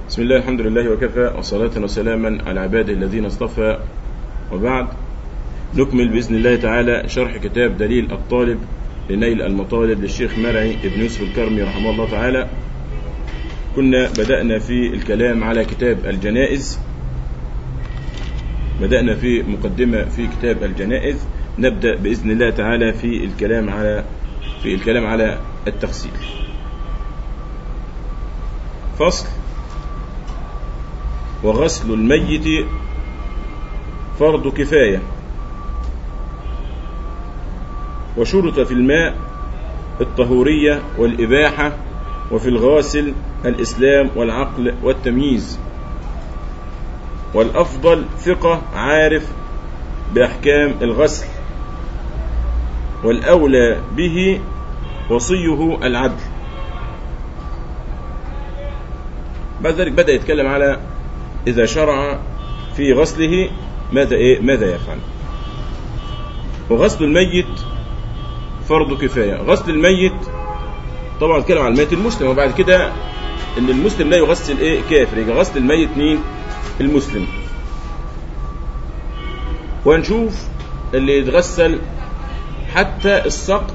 بسم الله الحمد لله وكفى وصلاة وسلاما على عباده الذين اصطفى وبعد نكمل بإذن الله تعالى شرح كتاب دليل الطالب لنيل المطالب للشيخ مرعي ابن يوسف الكرمي رحمه الله تعالى كنا بدأنا في الكلام على كتاب الجنائز بدأنا في مقدمة في كتاب الجنائز نبدأ بإذن الله تعالى في الكلام على في الكلام على التغسيل فصل وغسل الميت فرض كفاية وشرط في الماء الطهورية والإباحة وفي الغاسل الإسلام والعقل والتمييز والأفضل ثقة عارف بأحكام الغسل والأولى به وصيه العدل بعد ذلك بدأ يتكلم على إذا شرع في غسله ماذا إيه ماذا يفعل وغسل الميت فرض كفاية غسل الميت طبعا اتكلم عن الميت المسلم وبعد كده ان المسلم لا يغسل ايه كافر يبقى غسل الميت مين المسلم وهنشوف اللي يتغسل حتى السقط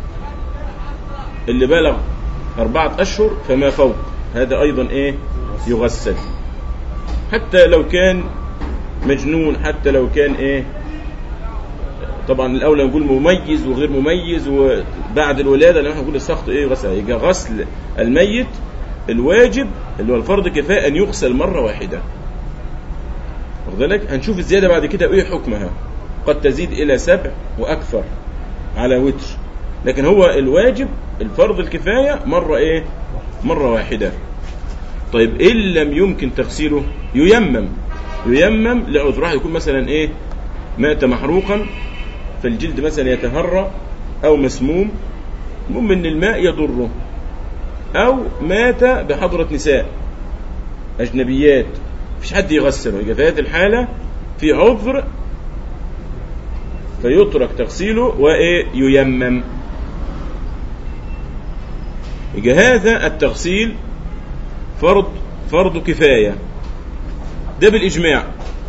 اللي بلغ أربعة أشهر فما فوق هذا أيضا إيه يغسل حتى لو كان مجنون حتى لو كان إيه طبعا الأولى نقول مميز وغير مميز وبعد الولادة لما نقول السقط إيه غسل يبقى غسل الميت الواجب اللي هو الفرض كفاية أن يغسل مرة واحدة واخد بالك هنشوف الزيادة بعد كده إيه حكمها قد تزيد إلى سبع وأكثر على وتر لكن هو الواجب الفرض الكفاية مرة إيه مرة واحدة طيب إن لم يمكن تغسيله ييمم ييمم لعذر راح يكون مثلا إيه مات محروقا فالجلد مثلا يتهرى أو مسموم المهم إن الماء يضره أو مات بحضرة نساء أجنبيات مفيش حد يغسله يبقى في هذه الحالة في عذر فيترك تغسيله وإيه ييمم يبقى هذا التغسيل فرض فرض كفاية ده بالإجماع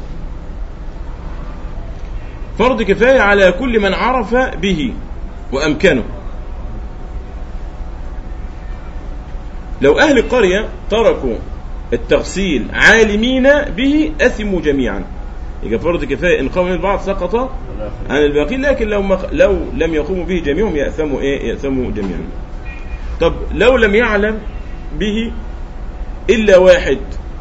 فرض كفاية على كل من عرف به وأمكنه لو أهل القرية تركوا التغسيل عالمين به أثموا جميعا يبقى فرض كفاية إن قام البعض سقط عن الباقي لكن لو مخ... لو لم يقوموا به جميعهم يأثموا إيه يأثموا جميعا طب لو لم يعلم به إلا واحد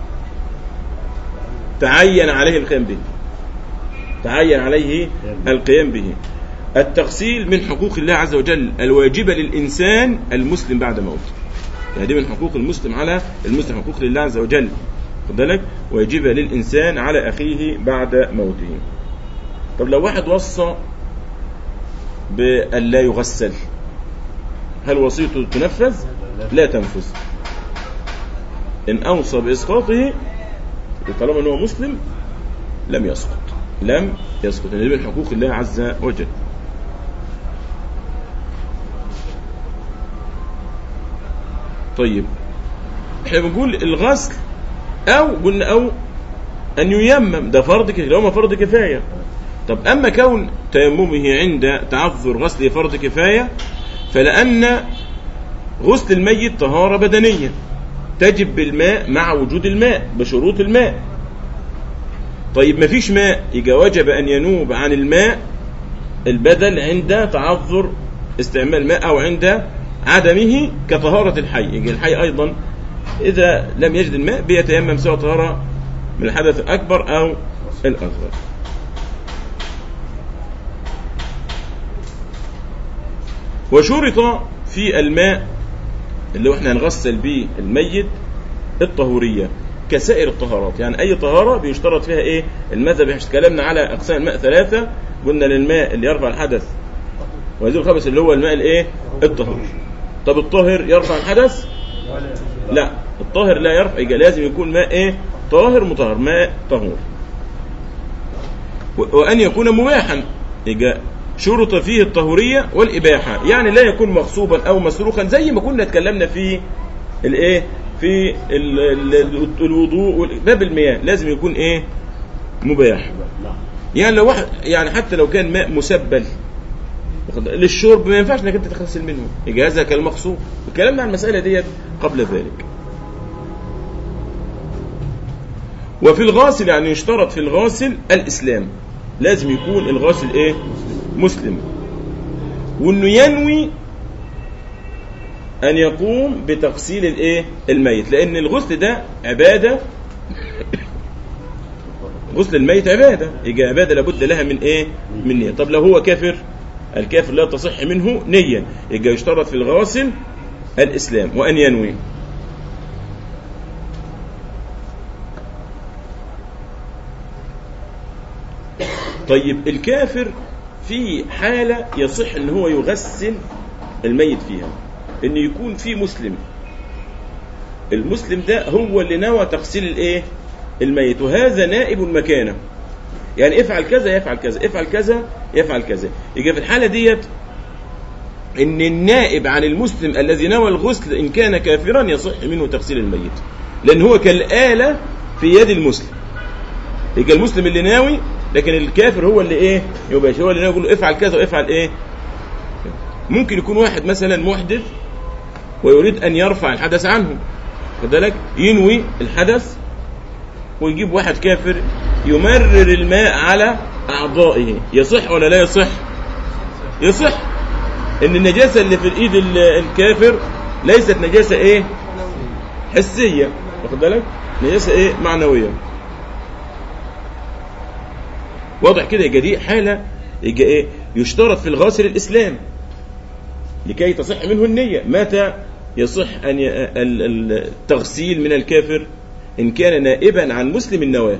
تعين عليه القيام به تعين عليه القيام به التغسيل من حقوق الله عز وجل الواجبة للإنسان المسلم بعد موته يعني دي من حقوق المسلم على المسلم حقوق لله عز وجل خد بالك واجبة للإنسان على أخيه بعد موته طب لو واحد وصى بأن لا يغسل هل وصيته تنفذ لا تنفذ إن أوصى بإسقاطه طالما أنه مسلم لم يسقط لم يسقط يعني من حقوق الله عز وجل طيب احنا بنقول الغسل او قلنا او ان ييمم ده فرض كفايه لو ما فرض كفايه طب اما كون تيممه عند تعذر غسله فرض كفايه فلان غسل الميت طهاره بدنيه تجب بالماء مع وجود الماء بشروط الماء طيب ما فيش ماء يبقى وجب ان ينوب عن الماء البدن عند تعذر استعمال الماء او عند عدمه كطهارة الحي يجي الحي أيضا إذا لم يجد الماء بيتيمم سواء طهارة من الحدث الأكبر أو الأصغر وشرط في الماء اللي احنا هنغسل به الميت الطهورية كسائر الطهارات يعني أي طهارة بيشترط فيها إيه المذهب احنا اتكلمنا على أقسام الماء ثلاثة قلنا للماء اللي يرفع الحدث ويزيل الخبث اللي هو الماء الايه الطهور طب الطاهر يرفع الحدث لا الطاهر لا يرفع يبقى لازم يكون ماء ايه طاهر مطهر ماء طهور وان يكون مباحا يبقى شرط فيه الطهوريه والاباحه يعني لا يكون مغصوبا او مسروقا زي ما كنا اتكلمنا في الايه في في ال- ال- الوضوء وال- باب المياه لازم يكون ايه مباح نعم يعني لو واحد يعني حتى لو كان ماء مسبل واخد- للشرب ما ينفعش انك انت تغسل منه يبقى هذا كلام مقصود الكلام عن المساله ديت قبل ذلك وفي الغاسل يعني يشترط في الغاسل الاسلام لازم يكون الغاسل ايه مسلم وانه ينوي ان يقوم بتغسيل الايه الميت لان الغسل ده عباده غسل الميت عباده يبقى عباده لابد لها من ايه من نيه طب لو هو كافر الكافر لا تصح منه نيه يبقى يشترط في الغاسل الاسلام وان ينوي طيب الكافر في حالة يصح ان هو يغسل الميت فيها ان يكون في مسلم المسلم ده هو اللي نوى تغسيل الايه الميت وهذا نائب مكانه يعني افعل كذا يفعل كذا افعل كذا يفعل كذا يجي في الحالة ديت ان النائب عن المسلم الذي نوى الغسل ان كان كافرا يصح منه تغسيل الميت لان هو كالآلة في يد المسلم يبقى المسلم اللي ناوي لكن الكافر هو اللي ايه يبقى هو اللي ناوي يقول له افعل كذا وافعل ايه ممكن يكون واحد مثلا محدث ويريد ان يرفع الحدث عنه خد بالك ينوي الحدث ويجيب واحد كافر يمرر الماء على اعضائه يصح ولا لا يصح يصح ان النجاسه اللي في الايد ال- الكافر ليست نجاسه ايه حسيه واخد بالك نجاسه ايه معنويه واضح كده يبقى دي حاله يبقى ايه يشترط في الغاسل الاسلام لكي تصح منه النيه متى يصح ان ي... ال- ال- التغسيل من الكافر ان كان نائبا عن مسلم النواه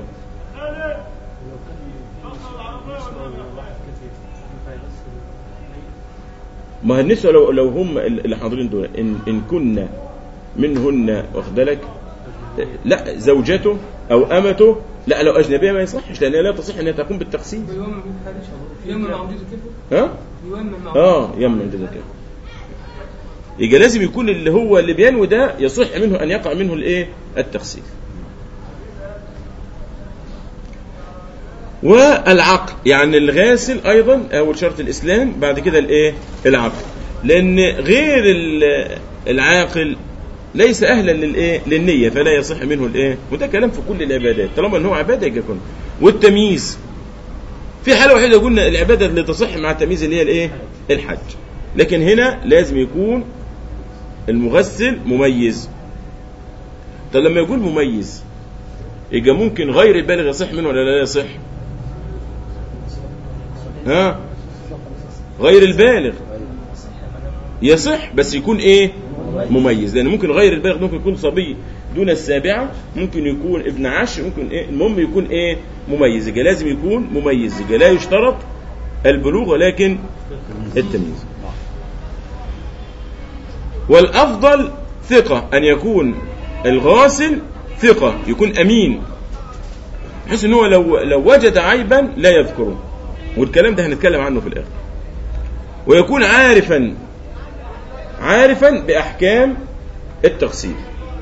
ما النسوة لو لو هم اللي حاضرين دول ان ان كنا منهن واخد بالك لا زوجته او امته لا لو اجنبيه ما يصحش لانها لا تصح انها تقوم بالتغسيل يوم يوم مع عمدة الكفر ها يوم مع اه يمن كده كده يبقى لازم يكون اللي هو اللي بينوي ده يصح منه ان يقع منه الايه التغسيل والعقل يعني الغاسل ايضا اول شرط الاسلام بعد كده الايه العقل لان غير ال- العاقل ليس اهلا للايه للنيه فلا يصح منه الايه وده كلام في كل العبادات طالما ان هو عباده يبقى يكون والتمييز في حاله وحيده قلنا العباده اللي تصح مع التمييز اللي هي الايه الحج لكن هنا لازم يكون المغسل مميز طب لما يقول مميز يبقى ممكن غير البالغ يصح منه ولا لا يصح ها غير البالغ يصح بس يكون ايه مميز لان ممكن غير البالغ ممكن يكون صبي دون السابعة ممكن يكون ابن عشر ممكن ايه المهم يكون ايه مميز يبقى لازم يكون مميز يبقى لا يشترط البلوغ ولكن التمييز والافضل ثقة ان يكون الغاسل ثقة يكون امين بحيث ان هو لو لو وجد عيبا لا يذكره والكلام ده هنتكلم عنه في الاخر ويكون عارفا عارفا باحكام التغسيل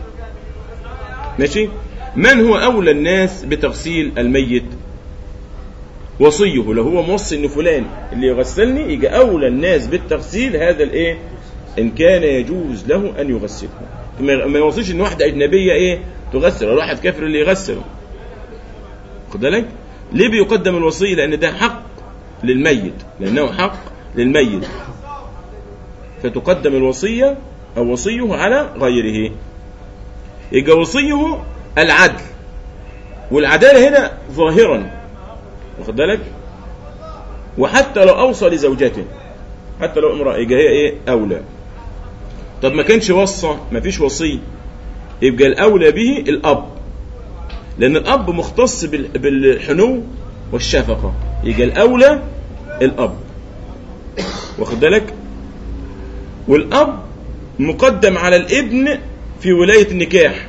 ماشي من هو اولى الناس بتغسيل الميت وصيه لو هو موصي ان فلان اللي يغسلني يجي اولى الناس بالتغسيل هذا الايه ان كان يجوز له ان يغسله ما ما يوصيش ان واحده اجنبيه ايه تغسل ولا واحد كافر اللي يغسله خد بالك ليه بيقدم الوصيه لان ده حق للميت لانه حق للميت فتقدم الوصيه او وصيه على غيره يبقى وصيه العدل والعداله هنا ظاهرا واخد بالك وحتى لو اوصى لزوجته حتى لو امراه يبقى هي ايه اولى طب ما كانش وصى ما فيش وصي يبقى الاولى به الاب لان الاب مختص بال- بالحنو والشفقه يبقى الاولى الاب واخد بالك والاب مقدم على الابن في ولايه النكاح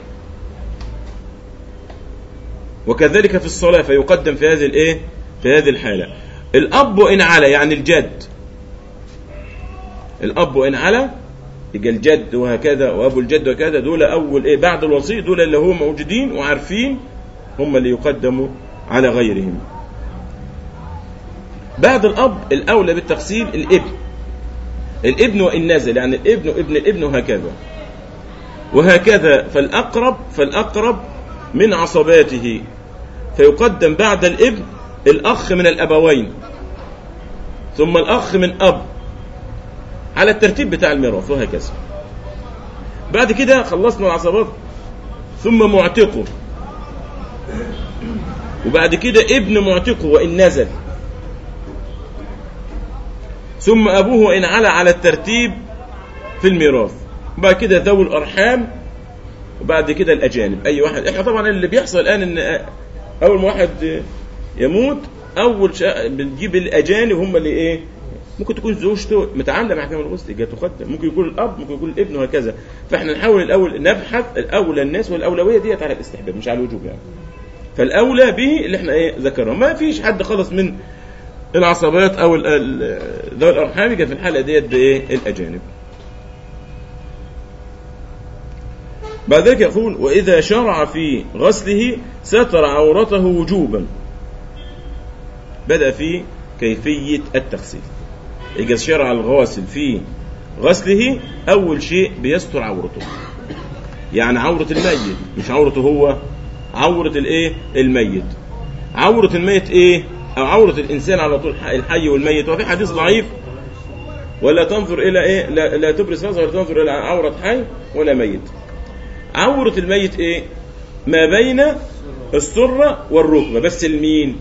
وكذلك في الصلاه فيقدم في هذه الايه في هذه الحاله الاب وان على يعني الجد الاب وان على يبقى الجد وهكذا وابو الجد وهكذا دول اول ايه بعد الوصي دول اللي هم موجودين وعارفين هم اللي يقدموا على غيرهم بعد الاب الاولى بالتغسيل الابن الابن وان نزل يعني الابن وابن الابن وهكذا وهكذا فالاقرب فالاقرب من عصباته فيقدم بعد الابن الاخ من الابوين ثم الاخ من اب على الترتيب بتاع الميراث وهكذا بعد كده خلصنا العصبات ثم معتقه وبعد كده ابن معتقه وإن نزل ثم أبوه وإن علا على الترتيب في الميراث وبعد كده ذوي الأرحام وبعد كده الأجانب أي واحد إحنا طبعا اللي بيحصل الآن إن أول ما واحد يموت أول شيء بنجيب الأجانب هم اللي إيه ممكن تكون زوجته متعامله مع احكام الغسل يبقى تقدم ممكن يكون الاب ممكن يكون الابن وهكذا فاحنا نحاول الاول نبحث الاولى الناس والاولويه ديت على الاستحباب مش على الوجوب يعني فالاولى به اللي احنا ايه ذكرناه ما فيش حد خلص من العصبات او ال- ال- ذوي الارحام يبقى في الحاله ديت بايه الاجانب بعد ذلك يقول واذا شرع في غسله ستر عورته وجوبا بدا في كيفيه التغسيل إذا شرع الغاسل في غسله أول شيء بيستر عورته يعني عورة الميت مش عورته هو عورة الإيه الميت عورة الميت إيه أو عورة الإنسان على طول الحي والميت وفي حديث ضعيف ولا تنظر إلى إيه لا, لا تبرز رأسه ولا تنظر إلى عورة حي ولا ميت عورة الميت إيه ما بين السرة والركبة بس المين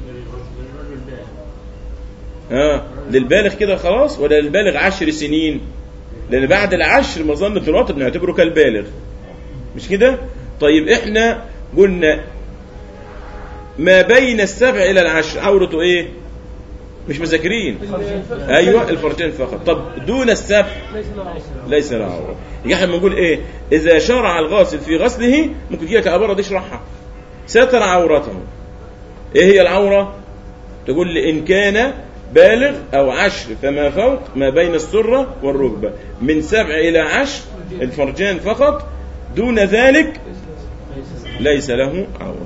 ها للبالغ كده خلاص ولا للبالغ عشر سنين لان بعد العشر مظنة الوطن بنعتبره كالبالغ مش كده طيب احنا قلنا ما بين السبع الى العشر عورته ايه مش مذاكرين ايوه الفرجين فقط طب دون السبع ليس له عوض ليس له عوره يبقى احنا بنقول ايه اذا شرع الغاسل في غسله ممكن تجي لك عباره دي اشرحها ستر عورته ايه هي العوره تقول لي ان كان بالغ او عشر فما فوق ما بين السره والركبه من سبع الى عشر الفرجان فقط دون ذلك ليس له عوره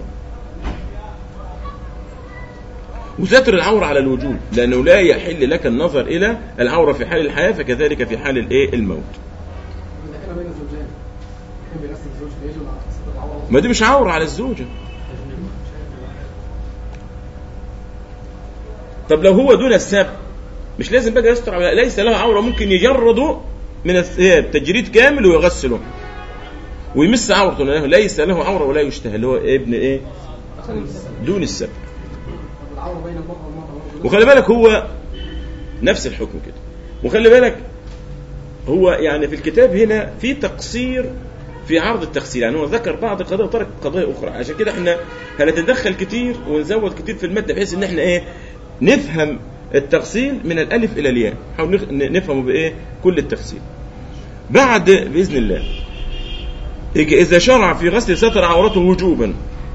وستر العورة على الوجوب لأنه لا يحل لك النظر إلى العورة في حال الحياة فكذلك في حال الإيه الموت إذا كان بين الزوجين كان بيغسل الزوج فيجب على ستر العورة ما دي مش عورة على الزوجة طب لو هو دون السبع مش لازم بقى يستر على ليس له عورة ممكن يجرده من الثياب تجريد كامل ويغسله ويمس عورته لأنه ليس له عورة ولا يشتهى اللي هو ابن ايه دون السبع طب العورة بين المرأة والمرأة وخلي بالك هو نفس الحكم كده وخلي بالك هو يعني في الكتاب هنا في تقصير في عرض التغسيل يعني هو ذكر بعض القضايا وترك قضايا اخرى عشان كده احنا هنتدخل كتير ونزود كتير في الماده بحيث ان احنا ايه نفهم التغسيل من الالف الى الياء نحاول نخ- نفهمه بايه كل التغسيل بعد باذن الله يجي اذا شرع في غسل ستر عورته وجوبا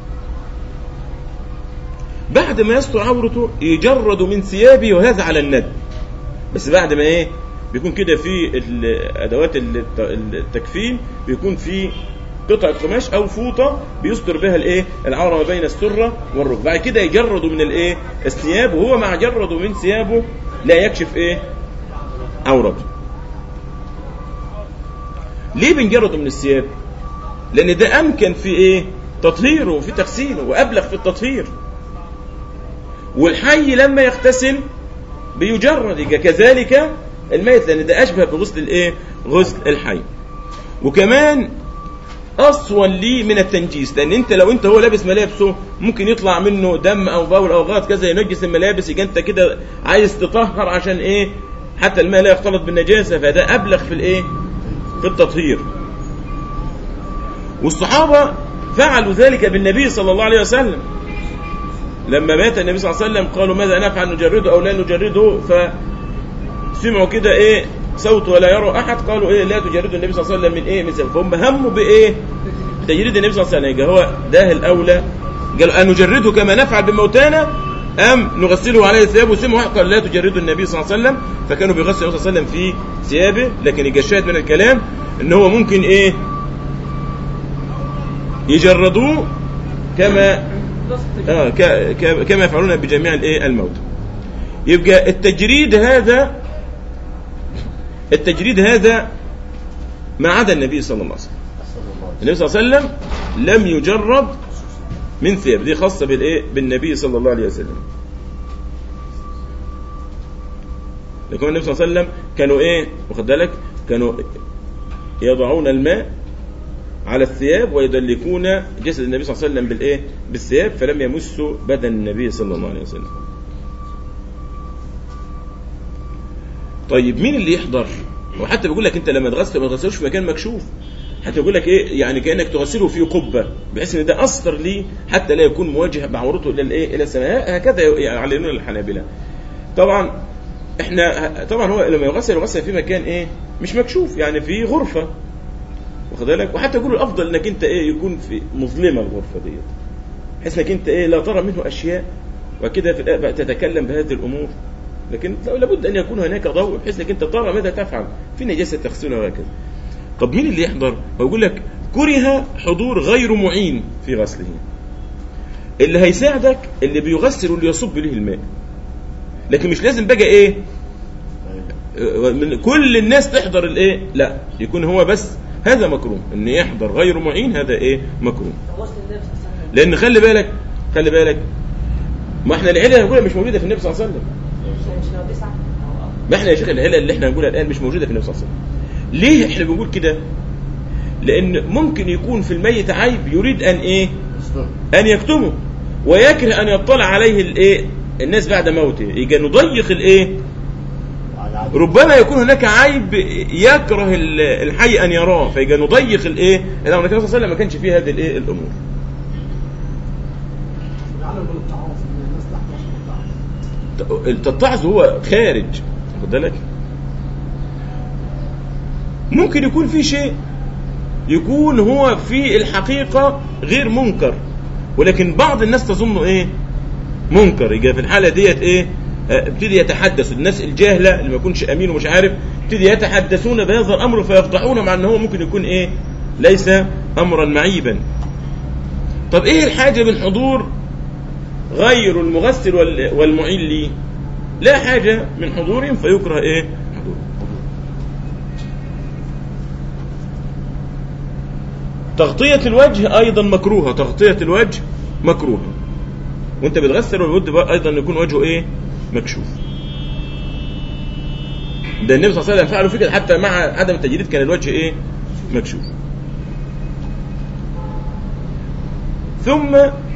بعد ما يستر عورته يجرد من ثيابه وهذا على الند بس بعد ما ايه بيكون كده في ال- ادوات الت- التكفين بيكون في قطعة قماش او فوطة بيستر بها الايه العورة ما بين السرة والركبة بعد كده يجرد من الايه الثياب وهو مع جرده من ثيابه لا يكشف ايه عورته ليه بنجرده من الثياب لان ده امكن في ايه تطهيره وفي تغسيله وابلغ في التطهير والحي لما يغتسل بيجرد يبقى كذلك الميت لان ده اشبه بغسل الايه غسل الحي وكمان اصون ليه من التنجيس لان انت لو انت هو لابس ملابسه ممكن يطلع منه دم او بول او غاز كذا ينجس الملابس يبقى انت كده عايز تطهر عشان ايه حتى الماء لا يختلط بالنجاسه فده ابلغ في الايه في التطهير والصحابه فعلوا ذلك بالنبي صلى الله عليه وسلم لما مات النبي صلى الله عليه وسلم قالوا ماذا نفعل نجرده او لا نجرده فسمعوا كده ايه صوت ولا يروا احد قالوا ايه لا تجرده النبي صلى الله عليه وسلم من ايه من سبب فهم هموا بايه تجريد النبي صلى الله عليه وسلم يبقى هو ده الاولى قالوا ان نجرده كما نفعل بموتانا أم نغسله عليه ثيابه وسمه واحد قال لا تجردوا النبي صلى الله عليه وسلم فكانوا بيغسلوا النبي صلى الله عليه وسلم في ثيابه لكن الجشاد من الكلام ان هو ممكن ايه يجردوه كما آه ك- ك- كما يفعلون بجميع الايه الموتى يبقى التجريد هذا التجريد هذا ما عدا النبي صلى الله عليه وسلم النبي صلى الله عليه وسلم لم يجرد من ثياب دي خاصة بالايه بالنبي صلى الله عليه وسلم لكن النبي صلى الله عليه وسلم كانوا ايه واخد بالك كانوا يضعون الماء على الثياب ويدلكون جسد النبي صلى الله عليه وسلم بالايه بالثياب فلم يمسوا بدن النبي صلى الله عليه وسلم طيب مين اللي يحضر وحتى بيقول لك انت لما تغسل ما تغسلوش في مكان مكشوف حتى يقول لك ايه يعني كانك تغسله في قبه بحيث ان ده اثر ليه حتى لا يكون موجه بعورته الى الايه الى السماء هكذا يعلنون الحنابلة طبعا احنا طبعا هو لما يغسل يغسل في مكان ايه مش مكشوف يعني في غرفه واخد بالك وحتى يقولوا الافضل انك انت ايه يكون في مظلمه الغرفه ديت بحيث انك انت ايه لا ترى منه اشياء وكده في الآ- تتكلم بهذه الامور لكن لابد ان يكون هناك ضوء بحيث انك انت ترى ماذا تفعل في نجاسه تغسلها وهكذا طب مين اللي يحضر هو يقول لك كره حضور غير معين في غسله اللي هيساعدك اللي بيغسل واللي يصب له الماء لكن مش لازم بقى ايه من كل الناس تحضر الايه لا يكون هو بس هذا مكروه ان يحضر غير معين هذا ايه مكروه غسل النبي صلى الله عليه وسلم لان خلي بالك خلي بالك ما احنا العله اللي هنقولها مش موجوده في النبي صلى الله عليه وسلم مش مش لو تسعة أو أكتر. ما احنا يا شيخ العله اللي احنا هنقولها الان مش موجوده في النبي صلى الله عليه وسلم ليه احنا بنقول كده لان ممكن يكون في الميت عيب يريد ان ايه ان يكتمه ويكره ان يطلع عليه الايه الناس بعد موته يجي نضيق الايه ربما يكون هناك عيب يكره ال- الحي ان يراه فيجي نضيق الايه لو النبي صلى الله عليه وسلم ما كانش فيه هذه الايه الامور لعله يقول التعاظ ان الناس تحت عشان التعاظ التتعظ هو خارج واخد بالك ممكن يكون في شيء يكون هو في الحقيقة غير منكر ولكن بعض الناس تظنه ايه منكر يجي في الحالة ديت ايه آه، ابتدي يتحدث الناس الجاهلة اللي ما يكونش امين ومش عارف ابتدي يتحدثون بهذا الامر فيفضحون مع ان هو ممكن يكون ايه ليس امرا معيبا طب ايه الحاجة من حضور غير المغسل وال- والمعين لي لا حاجة من حضورهم فيكره ايه حضور تغطية الوجه ايضا مكروهة تغطية الوجه مكروهة وانت بتغسل لابد بقى ايضا يكون وجهه ايه مكشوف ده النبي صلى الله عليه وسلم فعلوا في كده حتى مع عدم التجريد كان الوجه ايه مكشوف ثم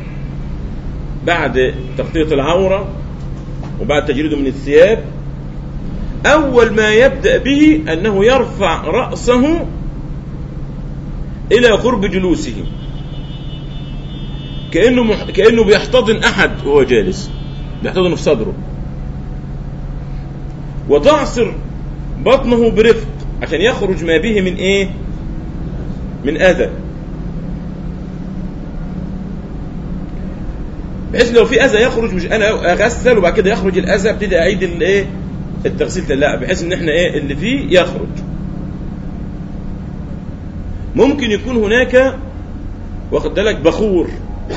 بعد تغطية العورة وبعد تجريده من الثياب أول ما يبدأ به أنه يرفع رأسه إلى قرب جلوسه كأنه مح... كأنه بيحتضن أحد وهو جالس بيحتضنه في صدره وتعصر بطنه برفق عشان يخرج ما به من إيه من أذى بحيث لو في اذى يخرج مش انا اغسل وبعد كده يخرج الاذى ابتدي اعيد الايه التغسيل ده لا بحيث ان احنا ايه اللي فيه يخرج ممكن يكون هناك واخد بالك بخور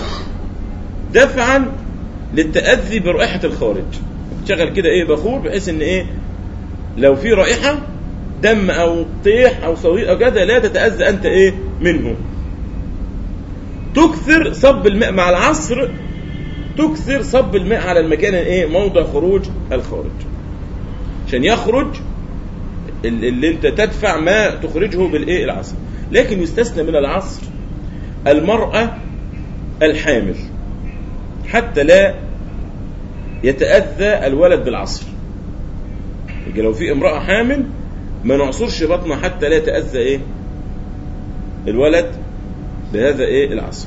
دفعا للتاذي برائحه الخارج تشغل كده ايه بخور بحيث ان ايه لو في رائحه دم او طيح او صوير او كذا لا تتاذى انت ايه منه تكثر صب الماء مع العصر تكثر صب الماء على المكان ايه موضع خروج الخارج عشان يخرج ال- اللي انت تدفع ما تخرجه بالايه العصر لكن يستثنى من العصر المرأة الحامل حتى لا يتأذى الولد بالعصر يبقى لو في امرأة حامل ما نعصرش بطنها حتى لا يتأذى ايه الولد بهذا ايه العصر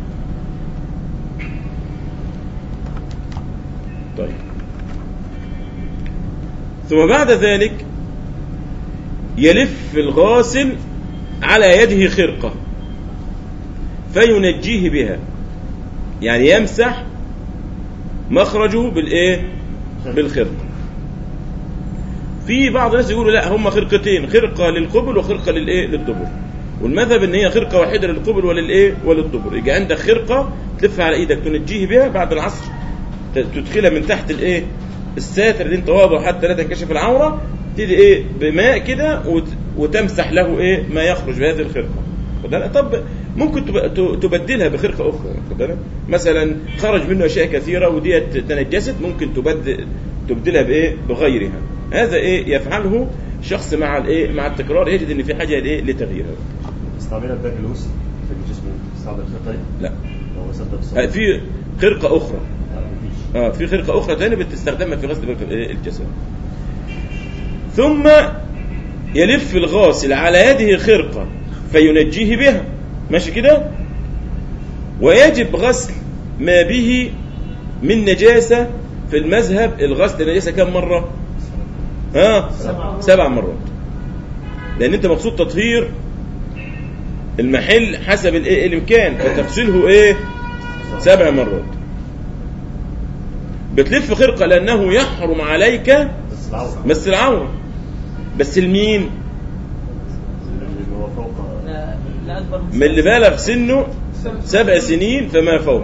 طيب ثم بعد ذلك يلف الغاسل على يده خرقة فينجيه بها يعني يمسح مخرجه بالايه بالخرقه في بعض الناس يقولوا لا هم خرقتين خرقه للقبل وخرقه للايه للدبر والمذهب ان هي خرقه واحده للقبل وللايه وللدبر يجي عندك خرقه تلفها على ايدك تنجيه بها بعد العصر ت- تدخلها من تحت الايه الساتر اللي انت واضعه حتى لا تنكشف العوره تبتدي ايه بماء كده وت- وتمسح له ايه ما يخرج بهذه الخرقه خد بالك؟ طب ممكن تب- ت- تبدلها بخرقه اخرى خد بالك؟ مثلا خرج منه اشياء كثيره وديت تنجست ممكن تبدل تبدلها بايه بغيرها هذا ايه يفعله شخص مع الايه مع التكرار يجد ان في حاجه لايه لتغييرها استعملها بداية الوسط في الجسم استعمل خطأ لا لو وصلت آه، بالصوت في خرقه اخرى مفيش اه في خرقه اخرى ثانيه بتستخدمها في غسل بك- إيه الجسد ثم يلف الغاسل على يده خرقه فينجيه بها ماشي كده ويجب غسل ما به من نجاسه في المذهب الغسل النجاسه كم مره ها سبع مرات لان انت مقصود تطهير المحل حسب الايه الامكان فتغسله ايه سبع مرات بتلف خرقه لانه يحرم عليك بس العورة مس العوره بس المين اللي هو فوق لا لا اكبر من اللي بالغ سنه سبع سنين فما فوق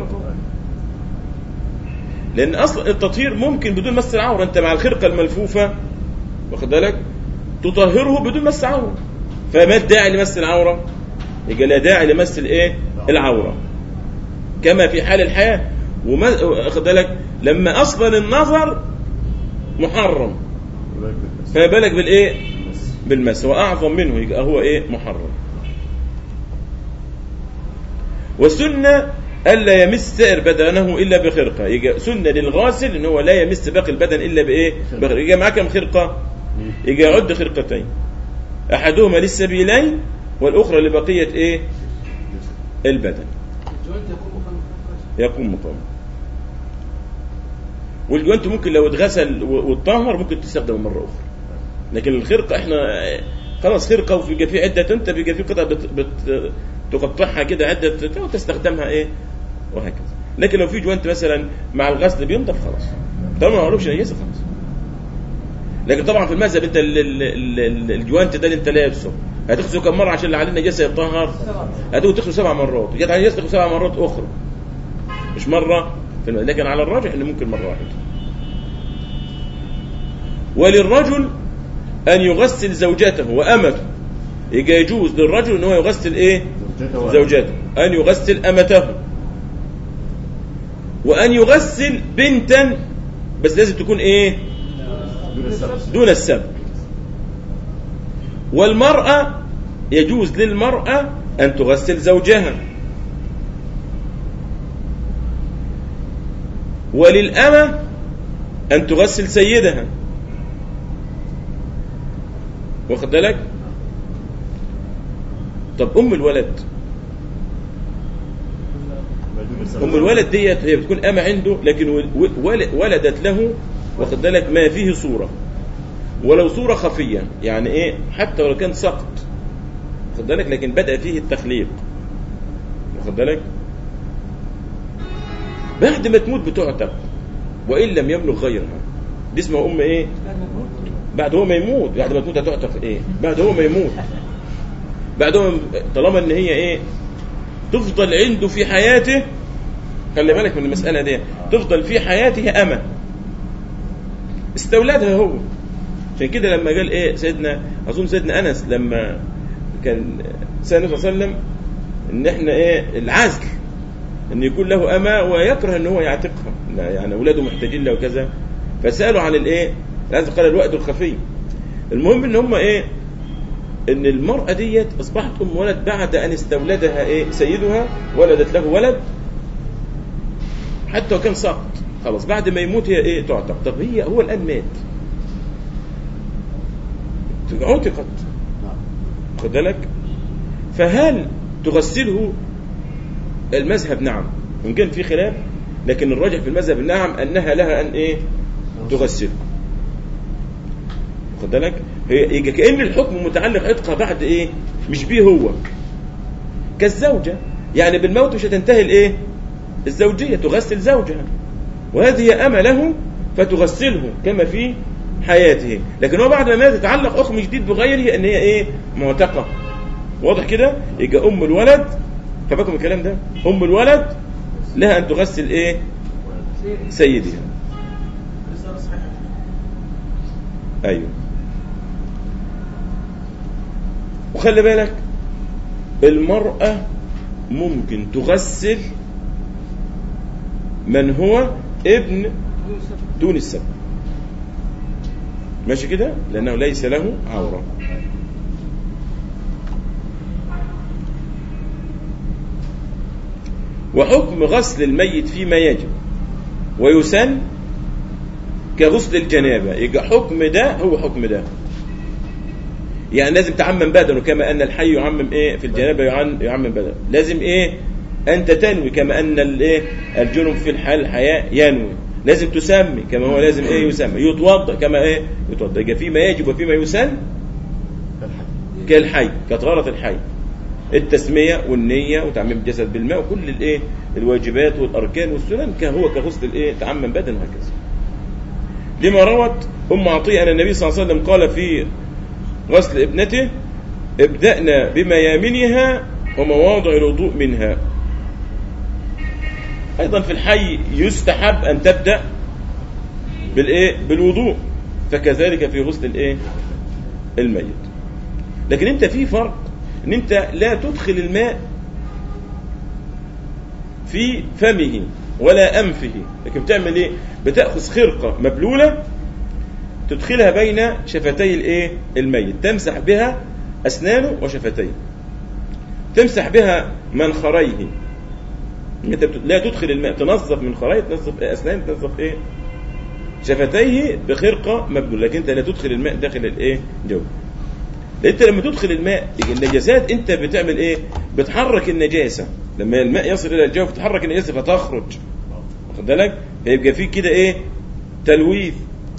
لان اصلا التطهير ممكن بدون مس العوره انت مع الخرقه الملفوفه واخد بالك تطهره بدون مس عوره فما الداعي لمس العوره يبقى لا داعي لمس الايه العوره كما في حال الحياه وما واخد بالك لما اصلا النظر محرم فما بالك بالايه بالمس هو اعظم منه يبقى هو ايه محرم والسنه الا يمس سائر بدنه الا بخرقه يجي سنه للغاسل ان هو لا يمس باقي البدن الا بايه بخرقه يجي معاه كم خرقه يجي يعد خرقتين احدهما للسبيلين والاخرى لبقيه ايه البدن الجوينت يكون مقام يقوم مقام والجوانت ممكن لو اتغسل و- واتطهر ممكن تستخدم مره اخرى لكن الخرقه احنا خلاص خرقه وفي في عده انت بيبقى في قطع بت بت تقطعها كده عده وتستخدمها ايه وهكذا لكن لو في جوانت مثلا مع الغسل بينضف خلاص طالما ما معروفش نجاسه خلاص لكن طبعا في المذهب انت ال- ال- ال- ال- الجوانت ده اللي انت لابسه هتغسله كم مره عشان اللي عليه النجاسه يتطهر هتقول تغسله سبع مرات جت على النجاسه تغسله سبع مرات اخرى مش مره في الم... لكن على الراجح ان ممكن مره واحده وللرجل ان يغسل زوجته وامته يجي يجوز للرجل ان هو يغسل ايه زوجته زوجته ان يغسل امته وان يغسل بنتا بس لازم تكون ايه دون السبب دون السبب والمرأة يجوز للمرأة أن تغسل زوجها وللأمة أن تغسل سيدها واخد بالك طب أم الولد ما دون السبب أم الولد ديت هي بتكون أمة عنده لكن ول- ول- ولدت له واخد بالك ما فيه صورة ولو صورة خفية يعني إيه حتى ولو كان سقط واخد بالك لكن بدأ فيه التخليق واخد بالك بعد ما تموت بتعتق وإن لم يبلغ غيرها دي اسمها أم إيه بعد هو ما يموت بعد ما تموت هتعتق إيه بعد هو ما يموت بعد هو طالما إن هي إيه تفضل عنده في حياته خلي بالك من المسألة دي تفضل في حياته أمة استولادها هو عشان كده لما قال ايه سيدنا اظن سيدنا انس لما كان سيدنا النبي صلى الله عليه وسلم ان احنا ايه العزل ان يكون له اما ويكره ان هو يعتقها لا يعني اولاده محتاجين له وكذا فسالوا عن الايه العزل قال الوقت الخفي المهم ان هم ايه ان المراه ديت اصبحت ام ولد بعد ان استولدها ايه سيدها ولدت له ولد حتى وكان سقط خلاص بعد ما يموت هي ايه تعتق طب هي هو الان مات عتقت خد بالك فهل تغسله المذهب نعم وان كان في خلاف لكن الراجح في المذهب نعم انها لها ان ايه تغسله خد بالك هي يجي كان الحكم متعلق عتقها بعد ايه مش بيه هو كالزوجه يعني بالموت مش هتنتهي الايه الزوجيه تغسل زوجها وهذه أمله فتغسله كما في حياته لكن هو بعد ما مات يتعلق حكم جديد بغيره ان هي ايه معتقه واضح كده يبقى ام الولد فبكم الكلام ده ام الولد لها ان تغسل ايه سيدها رسالة صحيحة ايوه وخلي بالك المرأة ممكن تغسل من هو ابن دون السبب ماشي كده لأنه ليس له عورة وحكم غسل الميت فيما يجب ويسن كغسل الجنابة يبقى حكم ده هو حكم ده يعني لازم تعمم بدنه كما أن الحي يعمم إيه في الجنابة يعن- يعمم بدنه لازم إيه أنت تنوي كما أن الإيه الجنب في الحال الحياة ينوي لازم تسمي كما هو لازم إيه يسمي يتوضأ كما إيه يتوضأ يبقى فيما يجب وفيما يسن كالحي كطهارة الحي التسمية والنية وتعميم الجسد بالماء وكل الايه الواجبات والاركان والسنن كهو كغسل الايه تعمم بدن وهكذا لما روت ام عطية ان النبي صلى الله عليه وسلم قال في غسل ابنته ابدأنا بميامنها ومواضع الوضوء منها ايضا في الحي يستحب ان تبدأ بالايه بالوضوء فكذلك في غسل الايه الميت لكن انت في فرق ان انت لا تدخل الماء في فمه ولا انفه لكن بتعمل ايه بتاخذ خرقه مبلوله تدخلها بين شفتي الايه الميت تمسح بها اسنانه وشفتيه تمسح بها منخريه انت بت- لا تدخل الماء تنظف منخريه تنظف اسنان تنظف ايه شفتيه بخرقه مبلوله لكن انت لا تدخل الماء داخل الايه جو لأن انت لما تدخل الماء يجي النجاسات انت بتعمل ايه بتحرك النجاسه لما الماء يصل الى الجو بتحرك النجاسه فتخرج واخد بالك فيبقى فيه كده ايه تلويث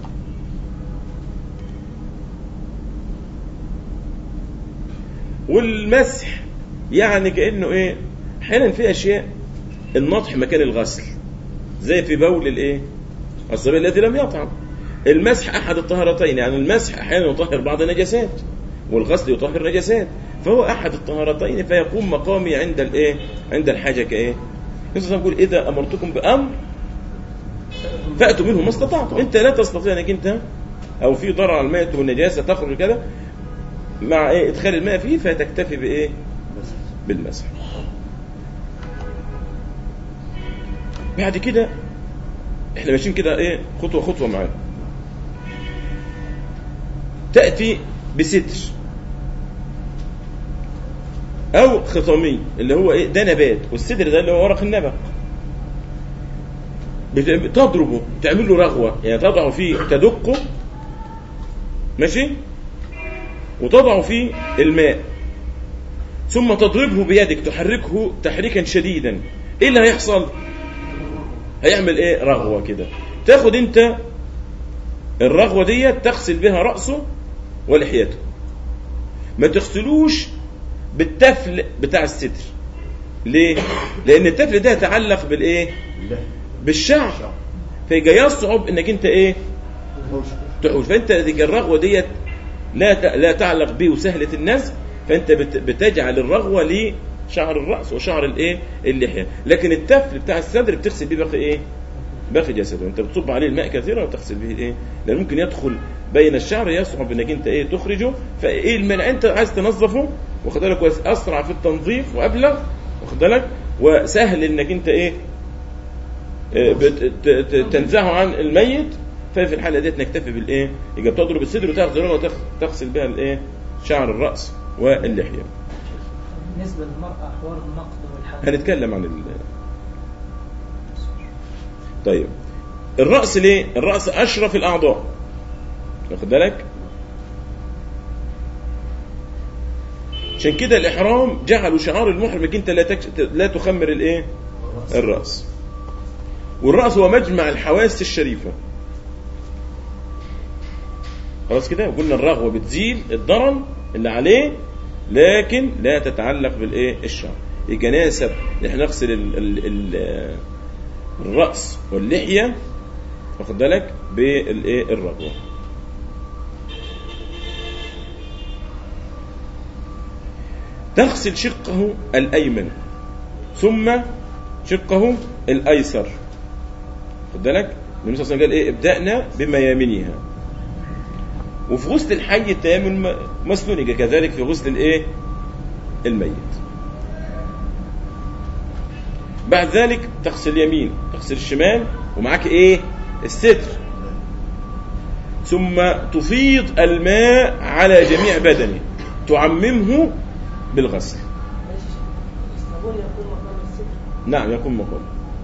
والمسح يعني كانه ايه احيانا في اشياء النطح مكان الغسل زي في بول الايه الصبي الذي لم يطعم المسح احد الطهارتين يعني المسح احيانا يطهر بعض النجاسات والغسل يطهر نجاسات فهو احد الطهارتين فيقوم مقامي عند الايه عند الحاجه كايه يقول يقول اذا امرتكم بامر فاتوا منه ما استطعتم انت لا تستطيع انك انت او في ضرر على الميت والنجاسه تخرج كده مع ايه ادخال الماء فيه فتكتفي بايه بالمسح بعد كده احنا ماشيين كده ايه خطوه خطوه معاه تاتي بستر او خطامي اللي هو ايه ده نبات والستر ده اللي هو ورق النبق بت- تضربه تعمل له رغوه يعني تضع فيه تدقه ماشي وتضع فيه الماء ثم تضربه بيدك تحركه تحريكا شديدا ايه اللي هيحصل هيعمل ايه رغوه كده تاخد انت الرغوه ديت تغسل بها راسه ولحيته ما تغسلوش بالتفل بتاع الستر ليه لان التفل ده يتعلق بالايه بالشعر فيجي يصعب انك انت ايه تحوش فانت دي الرغوه ديت لا ت- لا تعلق به وسهله النزع فانت بت- بتجعل الرغوه لشعر الراس وشعر الايه اللحيه لكن التفل بتاع الصدر بتغسل بيه باقي ايه باقي جسده انت بتصب عليه الماء كثيرا وتغسل به ايه لان ممكن يدخل بين الشعر يصعب انك انت ايه تخرجه فايه المنع انت عايز تنظفه واخد بالك كويس اسرع في التنظيف وابلغ واخد بالك وسهل انك انت ايه آه، بت- ت- ت- تنزعه عن الميت ففي الحاله ديت نكتفي بالايه؟ يبقى بتضرب الصدر وتاخذ رغوه وتغ- تغسل بها الايه؟ شعر الراس واللحيه. بالنسبة للمرأة حوار النقد والحمل هنتكلم عن ال طيب الراس ليه؟ الراس اشرف الاعضاء. واخد بالك؟ عشان كده الاحرام جعلوا شعار المحرم انك انت لا تكش... لا تخمر الايه؟ الراس. والراس هو مجمع الحواس الشريفه. خلاص كده قلنا الرغوه بتزيل الضرر اللي عليه لكن لا تتعلق بالايه الشعر يتناسب ان احنا نغسل ال ال ال الرأس واللحية واخد بالك بالايه الربوة تغسل شقه الأيمن ثم شقه الأيسر خد بالك النبي صلى الله عليه وسلم قال ايه ابدأنا بميامنها وفي غسل الحي التيمم مسنون كذلك في غسل الايه الميت بعد ذلك تغسل اليمين تغسل الشمال ومعاك ايه الستر ثم تفيض الماء على جميع بدنه تعممه بالغسل ماشي الصابون يكون مقام الستر نعم يكون مقام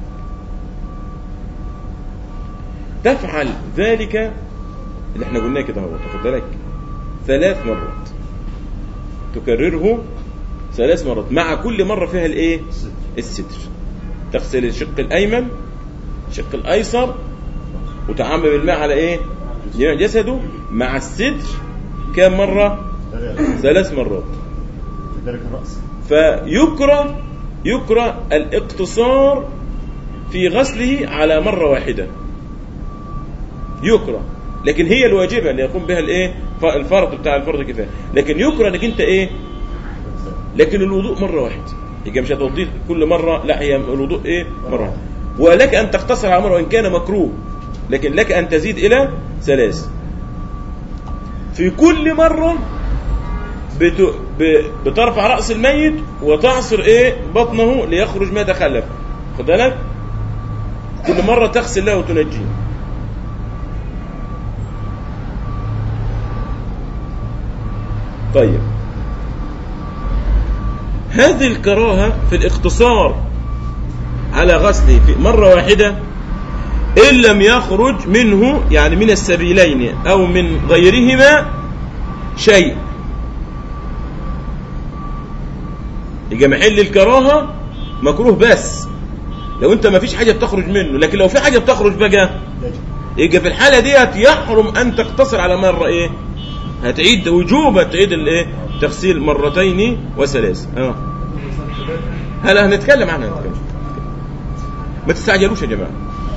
تفعل ذلك اللي احنا قلناه كده هو تاخد بالك ثلاث مرات تكرره ثلاث مرات مع كل مرة فيها الايه الستر تغسل الشق الايمن الشق الايسر وتعمم الماء على ايه جميع جسده مع الستر كم مرة ثلاث مرات ذلك الرأس فيكره يكره الاقتصار في غسله على مرة واحدة يكره لكن هي الواجبة اللي يقوم بها الايه الفرض بتاع الفرض كفاية لكن يكره انك انت ايه لكن الوضوء مرة واحدة يبقى مش هتوضيه كل مرة لا هي الوضوء ايه مرة واحدة ولك ان تقتصر على مرة وان كان مكروه لكن لك ان تزيد الى ثلاث في كل مرة بت... ب... بترفع رأس الميت وتعصر ايه بطنه ليخرج ما تخلف خد بالك كل مرة تغسل له وتنجيه طيب هذه الكراهة في الاقتصار على غسله في مرة واحدة إن لم يخرج منه يعني من السبيلين أو من غيرهما شيء يبقى محل الكراهة مكروه بس لو انت ما فيش حاجة بتخرج منه لكن لو في حاجة بتخرج بقى يجب يبقى في الحالة ديت يحرم أن تقتصر على مرة إيه هتعيد وجوبا تعيد الإيه تغسيل مرتين وثلاث اه هلا هنتكلم عنها هنتكلم. ما تستعجلوش يا جماعة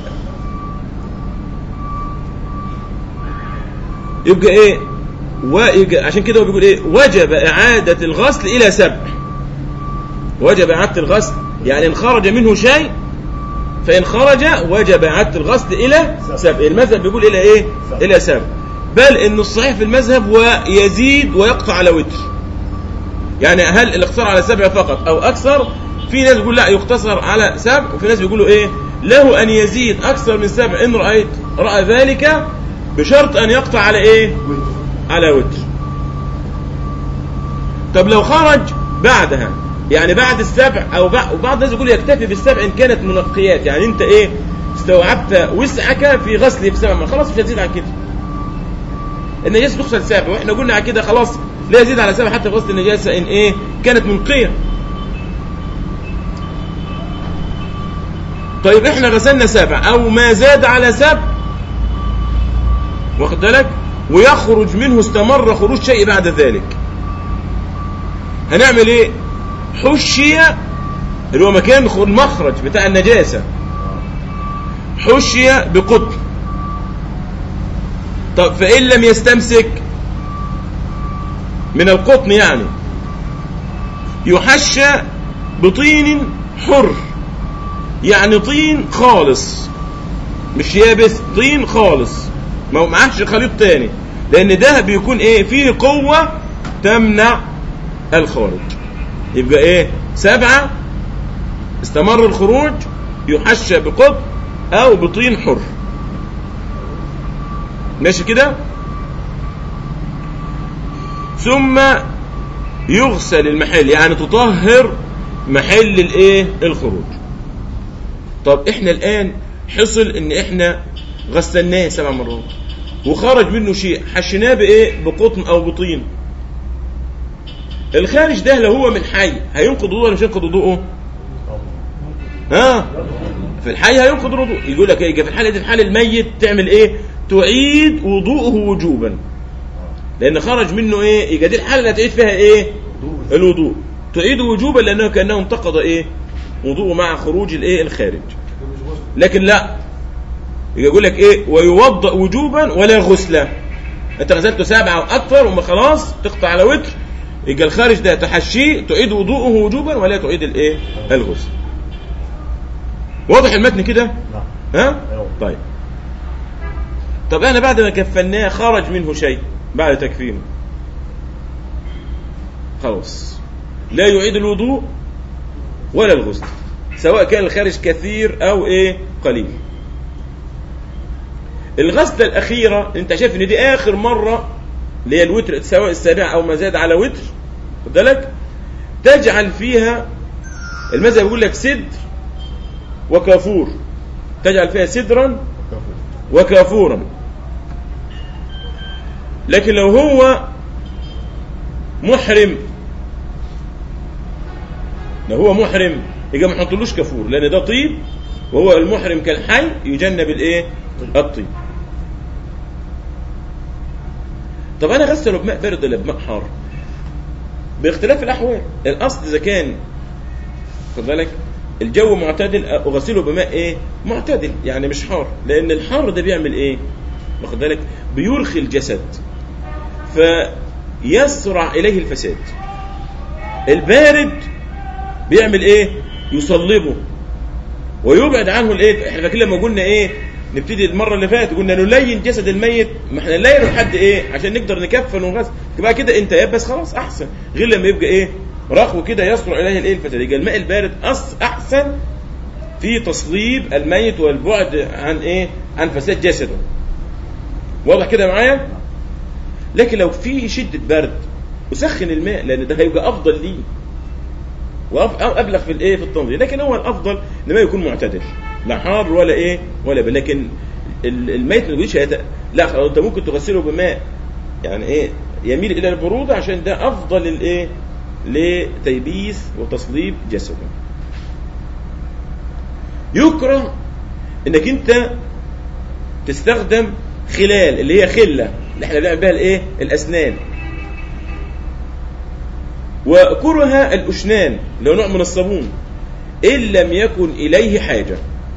يبقى ايه ويبقى عشان كده هو بيقول ايه وجب إعادة الغسل إلى سبع وجب إعادة الغسل يعني إن خرج منه شيء فإن خرج وجب إعادة الغسل إلى سبع المذهب بيقول إلى إيه إلى سبع بل إن الصحيح في المذهب ويزيد ويقطع على وتر يعني هل الاقتصار على سبع فقط أو أكثر في ناس بيقول لا يقتصر على سبع وفي ناس بيقولوا إيه له أن يزيد أكثر من سبع إن رأيت رأى ذلك بشرط أن يقطع على إيه على وتر طب لو خرج بعدها يعني بعد السبع او بعد وبعض الناس يقول يكتفي بالسبع ان كانت منقيات يعني انت ايه استوعبت وسعك في غسل في سبع خلاص مش هتزيد عن كده النجاسه تغسل سبع واحنا قلنا على كده خلاص لا يزيد على سبع حتى في غسل النجاسه ان ايه كانت منقيه طيب احنا غسلنا سبع او ما زاد على سبع واخد بالك ويخرج منه استمر خروج شيء بعد ذلك هنعمل ايه حشي اللي هو مكان المخرج بتاع النجاسة حشي بقطن طب فإن لم يستمسك من القطن يعني يحشى بطين حر يعني طين خالص مش يابس طين خالص ما معهش خليط تاني لان ده بيكون ايه فيه قوة تمنع الخارج يبقى ايه سبعة استمر الخروج يحشى بقطن او بطين حر ماشي كده ثم يغسل المحل يعني تطهر محل الايه الخروج طب احنا الان حصل ان احنا غسلناه سبع مرات وخرج منه شيء حشيناه بايه بقطن او بطين الخارج ده لو هو من حي هينقض وضوءه ولا مش هينقض وضوءه ها في الحي هينقض الوضوء يقول لك ايه في الحاله دي في حال الميت تعمل ايه تعيد وضوءه وجوبا لان خرج منه ايه يبقى دي الحاله اللي هتعيد فيها ايه الوضوء تعيد وجوبا لانه كانه انتقض ايه وضوءه مع خروج الايه الخارج ده مش غسل لكن لا يجي يقول لك ايه ويوضأ وجوبا ولا غسلا انت غسلته سبعه او اكثر وما خلاص تقطع على وتر يبقى الخارج ده تحشيه تعيد وضوءه وجوبا ولا تعيد الايه الغسل واضح المتن كده نعم ها أيوة. طيب طب انا بعد ما كفناه خرج منه شيء بعد تكفينه خلاص لا يعيد الوضوء ولا الغسل سواء كان الخارج كثير او ايه قليل الغسله الاخيره انت شايف ان دي اخر مره اللي هي الوتر سواء السابعه او ما زاد على وتر خد بالك تجعل فيها المذهب بيقول لك سدر وكافور تجعل فيها سدرا وكافورا لكن لو هو محرم لو هو محرم يبقى ما نحطلوش كافور لان ده طيب وهو المحرم كالحي يجنب الايه الطيب طب انا غسله بماء بارد ولا بماء حار باختلاف الاحوال الاصل اذا كان خد بالك الجو معتدل اغسله بماء ايه معتدل يعني مش حار لان الحار ده بيعمل ايه واخد بالك بيرخي الجسد فيسرع اليه الفساد البارد بيعمل ايه يصلبه ويبعد عنه الايه احنا فاكرين لما قلنا ايه نبتدي المره اللي فاتت قلنا نلين جسد الميت ما احنا نلينه لحد ايه عشان نقدر نكفن ونغسل تبقى كده انت يبس خلاص احسن غير لما يبقى ايه رخو كده يسرع اليه الايه الفساد يبقى الماء البارد أص احسن في تصليب الميت والبعد عن ايه عن فساد جسده واضح كده معايا لكن لو في شده برد اسخن الماء لان ده هيبقى افضل ليه وابلغ في الايه في التنظيم لكن هو الافضل ان ما يكون معتدل لا حار ولا ايه ولا بل لكن ال- الميت ما تقولش هيت... لا خلاص انت ممكن تغسله بماء يعني ايه يميل الى البروده عشان ده افضل الايه لتيبيس وتصليب جسده يكره انك انت تستخدم خلال اللي هي خله اللي احنا بنعمل بها الايه الاسنان وكره الأشنان اللي هو نوع من الصابون إن لم يكن إليه حاجة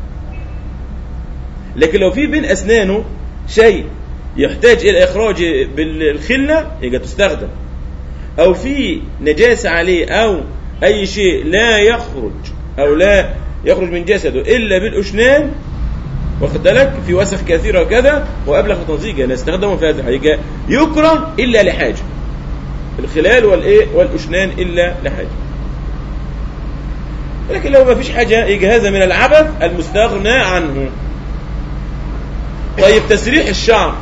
لكن لو في بين أسنانه شيء يحتاج إلى إخراج بالخلة يبقى تستخدم أو في نجاسة عليه أو أي شيء لا يخرج أو لا يخرج من جسده إلا بالأشنان واخد بالك في وسخ كثيرة وكذا وأبلغ تنزيجا نستخدمه في هذا الحاجة يكره إلا لحاجة الخلال والايه والاشنان الا لحاجه لكن لو ما فيش حاجه يجي هذا من العبث المستغنى عنه طيب تسريح الشعر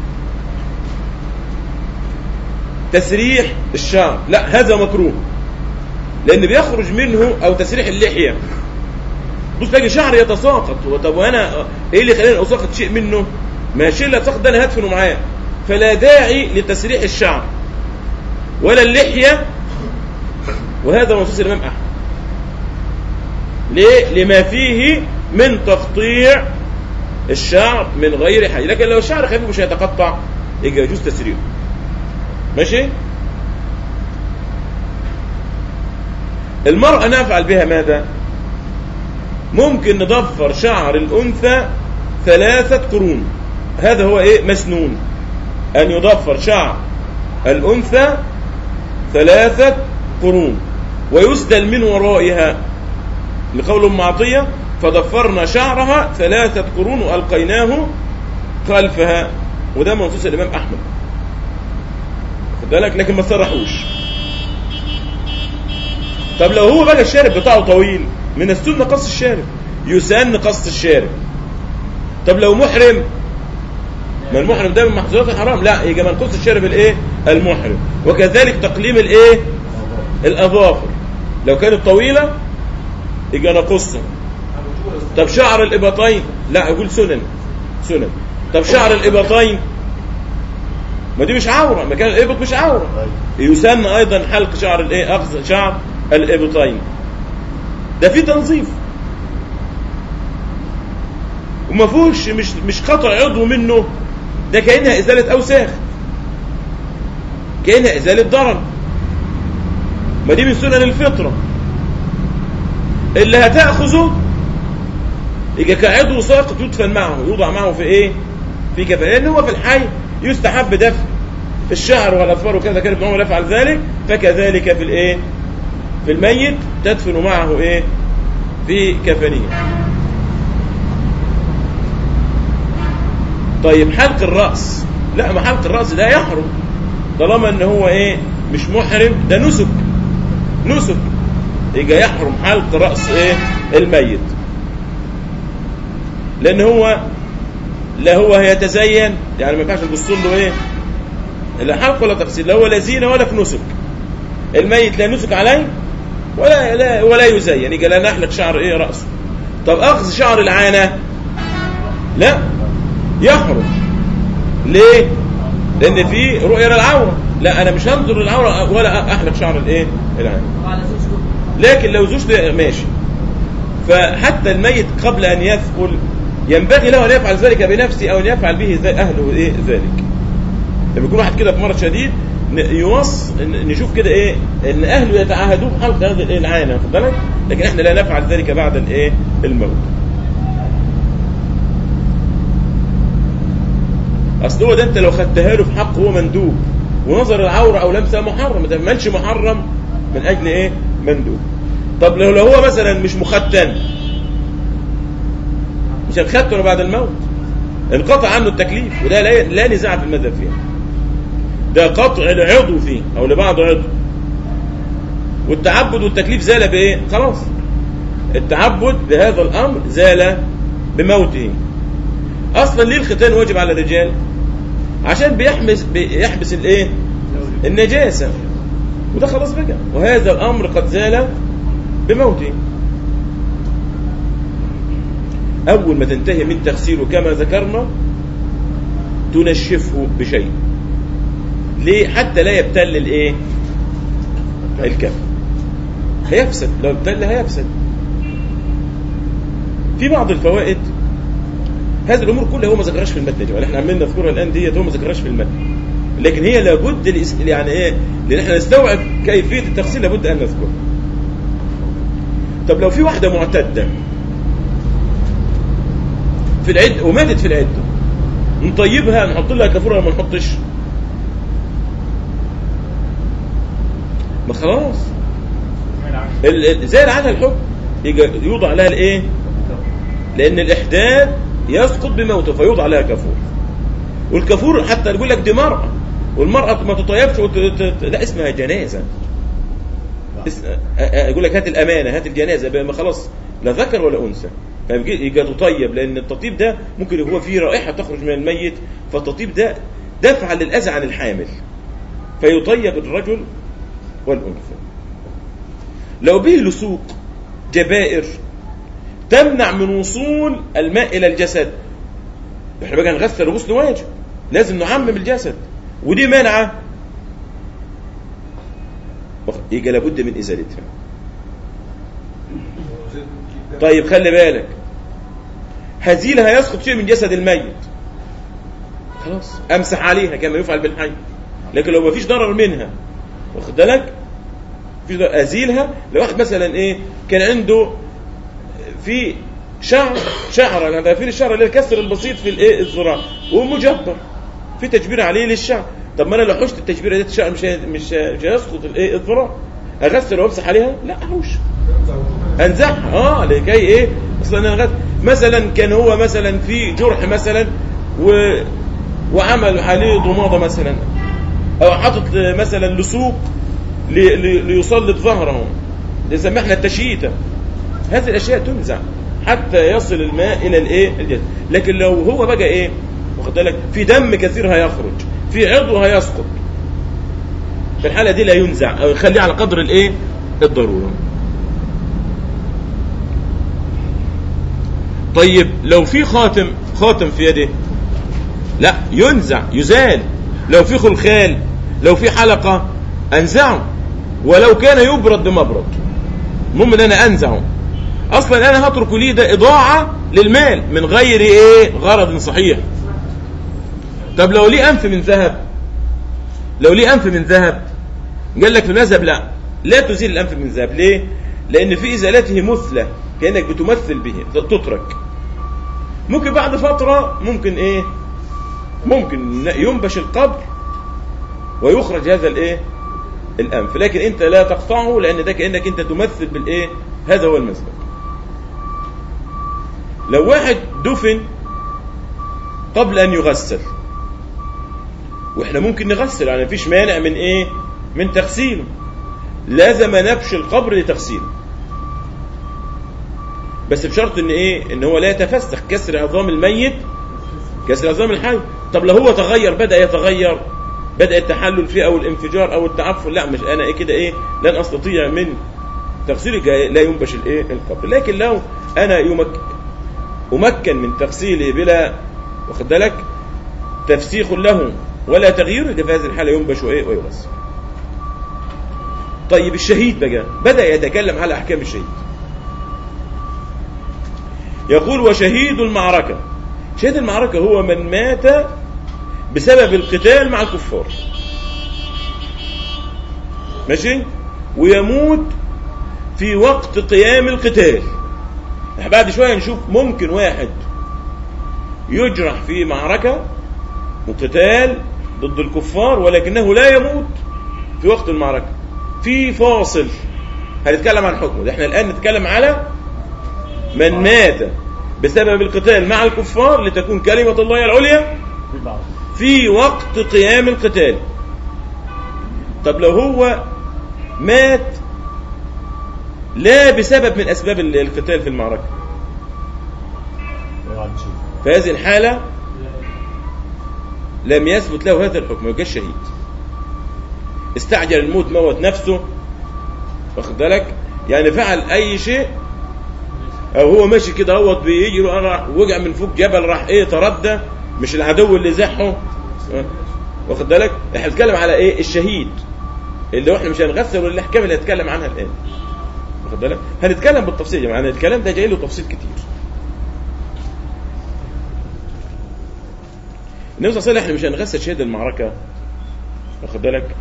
تسريح الشعر لا هذا مكروه لان بيخرج منه او تسريح اللحيه بص تلاقي شعر يتساقط طب وانا ايه اللي خلاني اساقط شيء منه ما الشيء اللي اتساقط ده انا هدفنه معاه فلا داعي لتسريح الشعر ولا اللحية وهذا نصوص الإمام أحمد ليه؟ لما فيه من تقطيع الشعر من غير حاجة لكن لو الشعر خفيف مش هيتقطع يبقى يجوز تسريحه ماشي المرأة نفعل بها ماذا ممكن نضفر شعر الأنثى ثلاثة قرون هذا هو إيه مسنون أن يضفر شعر الأنثى ثلاثة قرون ويسدل من ورائها لقول ام عطية فضفرنا شعرها ثلاثة قرون وألقيناه خلفها وده منصوص الإمام أحمد خد بالك لكن ما صرحوش طب لو هو بقى الشارب بتاعه طويل من السنة قص الشارب يسن قص الشارب طب لو محرم ما المحرم ده من محظورات الحرام لا يجي منقوص الشارب الايه المحرم وكذلك تقليم الايه الاظافر لو كانت طويله يجي نقصها طب شعر الابطين لا اقول سنن سنن طب شعر الابطين ما دي مش عوره مكان الابط مش عوره يسن ايضا حلق شعر الايه اخذ شعر الابطين ده في تنظيف وما فيهوش مش مش قطع عضو منه ده كانها ازاله اوساخ كانها ازاله ضرر ما دي من سنن الفطره اللي هتاخذه يجي كعضو ساقط يدفن معه يوضع معه في ايه في كفن لان هو في الحي يستحب دفن الشعر والاظفار وكذا كان ابن عمر يفعل ذلك فكذلك في الايه في الميت تدفن معه ايه في كفنه طيب حلق الراس لا ما حلق الراس ده يحرم طالما ان هو ايه مش محرم ده نسك نسك يجي يحرم حلق راس ايه الميت لان هو لا هو هيتزين يعني ما ينفعش نبص له ايه لا حلق ولا تقصير لا هو لا زينه ولا في نسك الميت لا نسك عليه ولا لا ولا يزين يجي لا نحلق شعر ايه راسه طب اخذ شعر العانه لا يحرم ليه لان في رؤيه للعوره لا انا مش هنظر للعوره ولا احلق شعر الايه العانه وعلى زوجته لكن لو زوجته ماشي فحتى الميت قبل ان يثقل ينبغي له ان يفعل ذلك بنفسه او ان يفعل به ذ- اهله ايه ذلك لما يكون واحد كده في مرض شديد ن- يوص ن- نشوف كده ايه ان اهله يتعاهدوه بحلق هذه الايه العانه واخد بالك لكن احنا لا نفعل ذلك بعد الايه الموت اصل هو ده انت لو خدتها له في حق هو مندوب ونظر العوره او لمسها محرم ما تعملش محرم من اجل ايه مندوب طب لو لو هو مثلا مش مختن مش هتختنه بعد الموت انقطع عنه التكليف وده لا, لا نزاع في المذهب فيه ده قطع العضو فيه او لبعض عضو والتعبد والتكليف زال بايه خلاص التعبد بهذا الامر زال بموته اصلا ليه الختان واجب على الرجال عشان بيحبس بيحبس الايه النجاسه وده خلاص بقى وهذا الامر قد زال بموته اول ما تنتهي من تغسيله كما ذكرنا تنشفه بشيء ليه حتى لا يبتل الايه الكف هيفسد لو ابتل هيفسد في بعض الفوائد هذه الامور كلها هو ما ذكرهاش في المتن يا جماعه احنا عمالين نذكرها الان ديت هو ما ذكرهاش في المتن لكن هي لابد لإس- يعني ايه لان احنا نستوعب كيفيه التغسيل لابد ان نذكرها طب لو في واحده معتده في العد وماتت في العده نطيبها نحط لها كافوره ولا ما نحطش ما خلاص ال- ال- زي العاده الحكم يجي- يوضع لها الايه لان الاحداث يسقط بموته فيوضع لها كافور والكافور حتى يقول لك دي مرأة والمرأة ما تطيبش وت... ت- لا اسمها جنازة اس... أ- أ- يقول لك هات الأمانة هات الجنازة بقى ما خلاص لا ذكر ولا أنثى فيجي يجي تطيب لأن التطيب ده ممكن هو فيه رائحة تخرج من الميت فالتطيب ده دفع للأذى عن الحامل فيطيب الرجل والأنثى لو به لسوق جبائر تمنع من وصول الماء الى الجسد احنا بقى نغسل غسل واجب لازم نعمم الجسد ودي مانعه يبقى لابد من ازالتها طيب خلي بالك هزيلها يسقط شيء من جسد الميت خلاص امسح عليها كما يفعل بالحي لكن لو ما فيش ضرر منها واخد بالك في ضرر ازيلها لو واحد مثلا ايه كان عنده في شعر شعر يعني عارفين الشعر اللي هي الكسر البسيط في الايه الذراع ومجبر في تجبير عليه للشعر طب ما انا لو حشت التجبيره دي الشعر مش هي- مش مش هيسقط الايه الذراع اغسل وامسح عليها لا احوش انزعها اه لكي ايه اصلا انا غسل مثلا كان هو مثلا في جرح مثلا و وعمل عليه ضماده مثلا او حاطط مثلا لسوق لي- لي- ليصلب ظهره نسميه احنا التشييته هذه الاشياء تنزع حتى يصل الماء الى الايه الجسد لكن لو هو بقى ايه واخد بالك في دم كثير هيخرج في عضو هيسقط في الحاله دي لا ينزع او يخليه على قدر الايه الضروره طيب لو في خاتم خاتم في يده لا ينزع يزال لو في خلخال لو في حلقه انزعه ولو كان يبرد بمبرد المهم ان انا انزعه اصلا انا هترك ليه ده اضاعه للمال من غير ايه غرض صحيح طب لو ليه انف من ذهب لو ليه انف من ذهب قال لك في المذهب لا لا تزيل الانف من ذهب ليه لان في ازالته مثله كانك بتمثل به تترك ممكن بعد فترة ممكن ايه ممكن ينبش القبر ويخرج هذا الايه الانف لكن انت لا تقطعه لان ده كانك انت تمثل بالايه هذا هو المسلك لو واحد دفن قبل ان يغسل واحنا ممكن نغسل يعني مفيش مانع من ايه من تغسيله لازم نبش القبر لتغسيله بس بشرط ان ايه ان هو لا يتفسخ كسر عظام الميت كسر عظام الحي طب لو هو تغير بدا يتغير بدا التحلل فيه او الانفجار او التعفن لا مش انا إيه كده ايه لن استطيع من تغسيله جاي- لا ينبش الايه القبر لكن لو انا يمك امكن من تغسيله بلا واخد بالك تفسيخ له ولا تغيير يبقى في هذه الحاله ينبش وايه ويغسل طيب الشهيد بقى بدا يتكلم على احكام الشهيد يقول وشهيد المعركه شهيد المعركه هو من مات بسبب القتال مع الكفار ماشي ويموت في وقت قيام القتال احنا بعد شويه نشوف ممكن واحد يجرح في معركه وقتال ضد الكفار ولكنه لا يموت في وقت المعركه في فاصل هنتكلم عن حكمه ده احنا الان نتكلم على من مات بسبب القتال مع الكفار لتكون كلمه الله العليا في وقت قيام القتال طب لو هو مات لا بسبب من اسباب القتال في المعركه في هذه الحاله لم يثبت له هذا الحكم يبقى شهيد استعجل الموت موت نفسه واخد بالك يعني فعل اي شيء او هو ماشي كده اهوت بيجري راح وقع من فوق جبل راح ايه تردى مش العدو اللي زحه أه. واخد بالك احنا بنتكلم على ايه الشهيد اللي هو احنا مش هنغسل ولا الاحكام اللي هنتكلم عنها الان واخد بالك هنتكلم بالتفصيل يا جماعه يعني الكلام ده جاي له تفصيل كتير النبي صلى الله عليه وسلم احنا مش هنغسل شهيد المعركه واخد بالك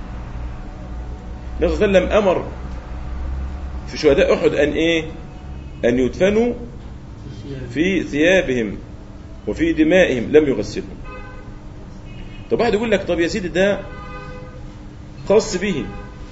النبي صلى الله عليه وسلم امر في شهداء احد ان ايه ان يدفنوا في ثيابهم وفي دمائهم لم يغسلهم طب واحد يقول لك طب يا سيدي ده خاص به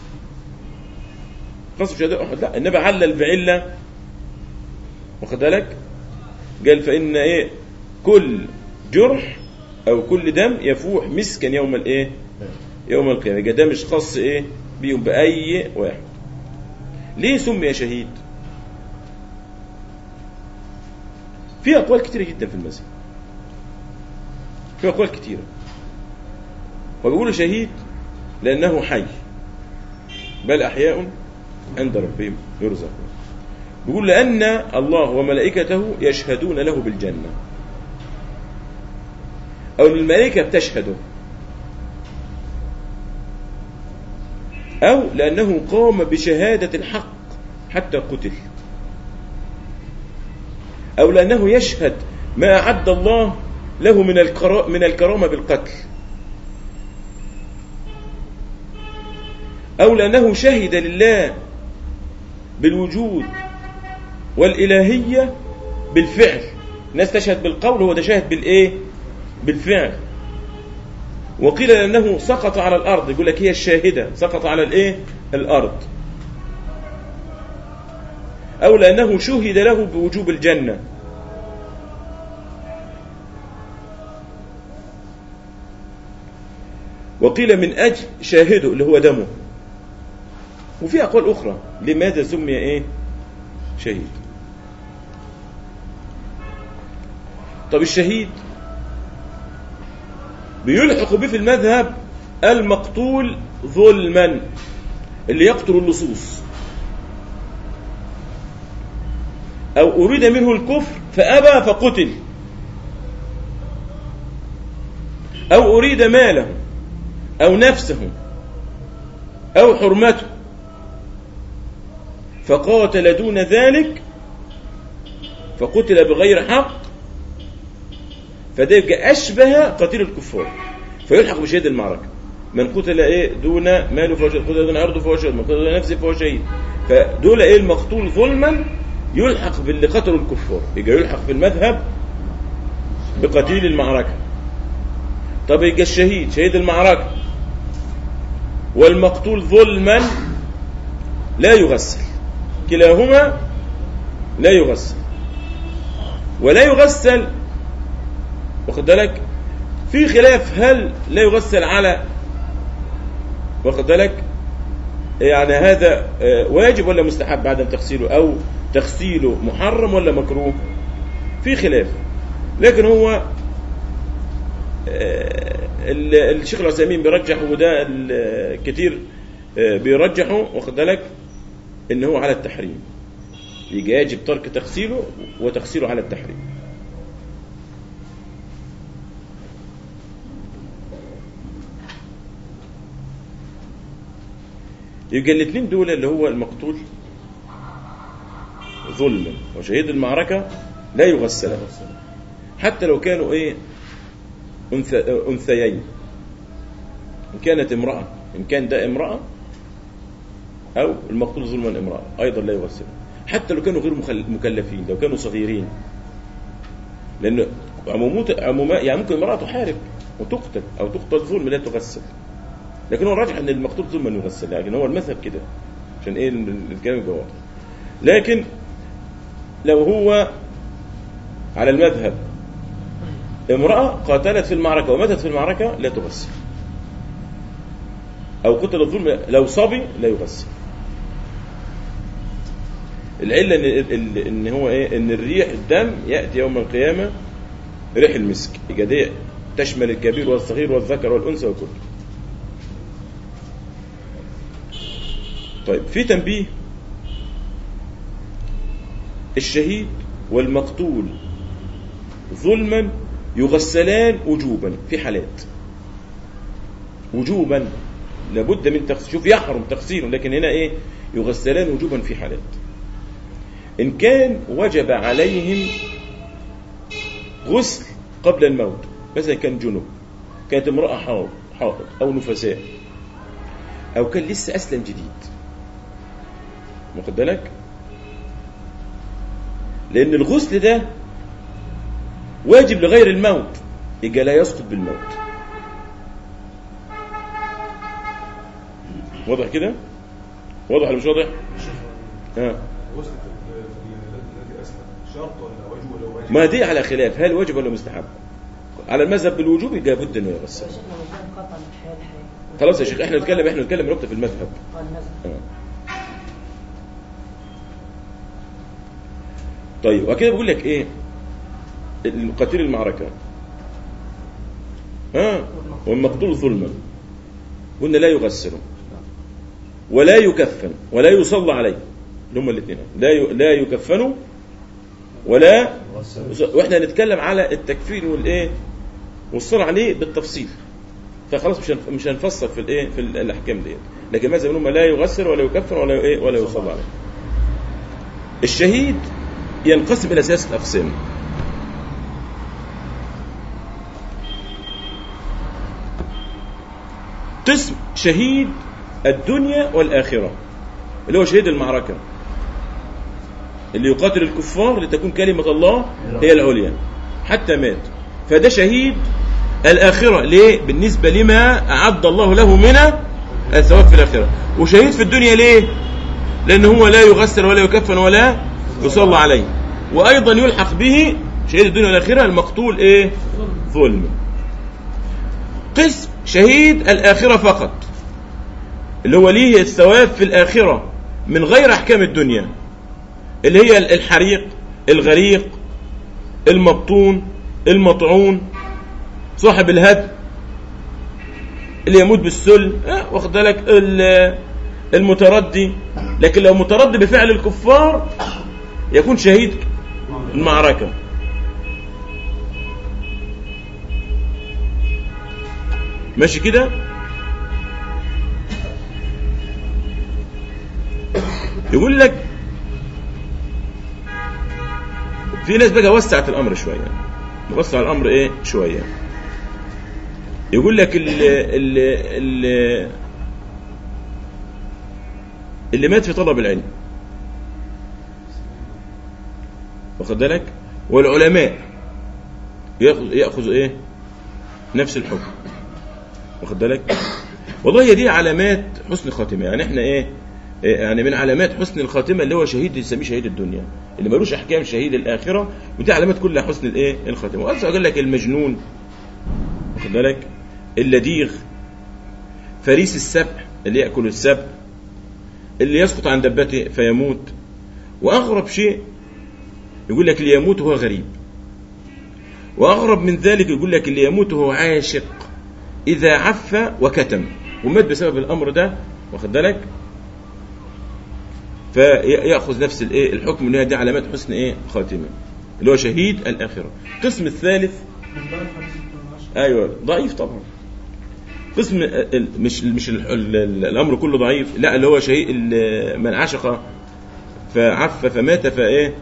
خاص بشهداء احد لا النبي علل بعله واخد بالك قال فان ايه كل جرح او كل دم يفوح مسكا يوم الايه يوم القيامه يبقى ده مش خاص ايه بيهم باي واحد ليه سمي شهيد في اقوال كتيره جدا في المذهب في اقوال كتيره وبيقولوا شهيد لانه حي بل احياء عند ربهم يرزقون بيقول لان الله وملائكته يشهدون له بالجنه او ان الملائكه بتشهده او لانه قام بشهاده الحق حتى قتل او لانه يشهد ما اعد الله له من الكرا- من الكرامه بالقتل او لانه شهد لله بالوجود والالهيه بالفعل الناس تشهد بالقول هو ده شاهد بالايه بالفعل وقيل لانه سقط على الارض يقول لك هي الشاهده سقط على الايه الارض او لانه شهد له بوجوب الجنه وقيل من اجل شاهده اللي هو دمه وفي اقوال اخرى لماذا سمي ايه شهيد طب الشهيد بيلحق به في المذهب المقتول ظلما اللي يقتل اللصوص او اريد منه الكفر فابى فقتل او اريد ماله او نفسه او حرمته فقاتل دون ذلك فقتل بغير حق فده يبقى اشبه قتيل الكفار فيلحق بشهيد المعركه من قتل ايه دون ماله فهو شهيد قتل دون عرضه فهو شهيد من قتل دون نفسه فهو شهيد فدول ايه المقتول ظلما يلحق باللي قتلوا الكفار يبقى يلحق في المذهب بقتيل المعركة طب يبقى الشهيد شهيد المعركة والمقتول ظلما لا يغسل كلاهما لا يغسل ولا يغسل واخد بالك في خلاف هل لا يغسل على واخد بالك يعني هذا آه، واجب ولا مستحب بعدم تغسيله او تغسيله محرم ولا مكروه في خلاف لكن هو آه، ال- الشيخ العثيمين بيرجح وده ال- كتير آه، بيرجحوا واخد بالك ان هو على التحريم يجي يجب ترك تغسيله وتغسيله على التحريم يبقى الاثنين دول اللي هو المقتول ظلما وشهيد المعركة لا يغسلان حتى لو كانوا ايه أنثى أنثيين إن كانت امرأة إن كان ده امرأة أو المقتول ظلما امرأة أيضا لا يغسل حتى لو كانوا غير مخل- مكلفين لو كانوا صغيرين لأن عمومات عموما يعني ممكن امرأة تحارب وتقتل أو تقتل ظلم لا تغسل لكن هو الراجح أن المقتول ظلما يغسل لكن هو المذهب كده عشان إيه الكلام يبقى واضح لكن لو هو على المذهب امرأة قاتلت في المعركة وماتت في المعركة لا تغسل أو قتل الظلم لو صبي لا يغسل العلة إن, إن- إن هو إيه إن الريح الدم يأتي يوم القيامة ريح المسك يبقى دي تشمل الكبير والصغير والذكر والأنثى وكله طيب في تنبيه الشهيد والمقتول ظلما يغسلان وجوبا في حالات وجوبا لابد من تغسيل شوف يحرم تغسيله لكن هنا ايه يغسلان وجوبا في حالات ان كان وجب عليهم غسل قبل الموت مثلا كان جنب كانت امرأة حائض حائض أو نفساء أو كان لسه أسلم جديد واخد بالك لأن الغسل ده واجب لغير الموت يبقى لا يسقط بالموت واضح كده واضح ولا مش واضح ها غسل الذي اسلم شرط ولا واجب ولا واجب ما دي على خلاف هل واجب ولا مستحب على المذهب بالوجوب يبقى لابد انه يغسل شيخنا مجال قطع من الحياة الحياة خلاص يا شيخ احنا نتكلم احنا نتكلم نقطه في المذهب قال المذهب آه. طيب وكده بقول لك ايه القتيل المعركه ها والمقتول ظلما قلنا لا يغسل ولا يكفن ولا يصلى عليه اللي هم الاثنين لا ي... لا يكفن ولا واحنا هنتكلم على التكفير والايه والصلاة عليه بالتفصيل فخلاص مش هنف- مش هنفصل في الايه في ال- الاحكام ديت لكن مثلا هم لا يغسل ولا يكفن ولا ايه ولا يصلى عليه الشهيد ينقسم الى ثلاثه اقسام قسم شهيد الدنيا والاخره اللي هو شهيد المعركه اللي يقاتل الكفار لتكون كلمه الله هي العليا حتى مات فده شهيد الآخرة ليه؟ بالنسبة لما أعد الله له من الثواب في الآخرة وشهيد في الدنيا ليه؟ لأن هو لا يغسل ولا يكفن ولا يصلى عليه وأيضا يلحق به شهيد الدنيا والآخرة المقتول إيه؟ ظلم قسم شهيد الآخرة فقط اللي هو ليه الثواب في الآخرة من غير أحكام الدنيا اللي هي الحريق الغريق المبطون المطعون صاحب الهد اللي يموت بالسل آه، واخد بالك ال- المتردي لكن لو متردي بفعل الكفار يكون شهيد المعركة ماشي كده يقول لك في ناس بقى وسعت الامر شويه وسع الامر ايه شويه يقول لك اللي, اللي, اللي, اللي مات في طلب العلم واخد بالك والعلماء ياخذ ياخذ ايه نفس الحكم واخد بالك والله هي دي علامات حسن الخاتمه يعني احنا ايه إيه يعني من علامات حسن الخاتمه اللي هو شهيد يسميه شهيد الدنيا اللي ملوش احكام شهيد الاخره ودي علامات كلها حسن الايه الخاتمه وأرجع قال لك المجنون واخد بالك اللديغ فريس السبع اللي ياكل السبع اللي يسقط عن دبته فيموت واغرب شيء يقول لك اللي يموت هو غريب واغرب من ذلك يقول لك اللي يموت هو عاشق اذا عف وكتم ومات بسبب الامر ده واخد بالك فياخذ نفس الايه الحكم ان هي دي علامات حسن ايه خاتمه اللي هو شهيد الاخره القسم الثالث ايوه ضعيف طبعا قسم ال- مش مش ال- ال- الامر كله ضعيف لا اللي هو شيء ال- من عشق فعف فمات فايه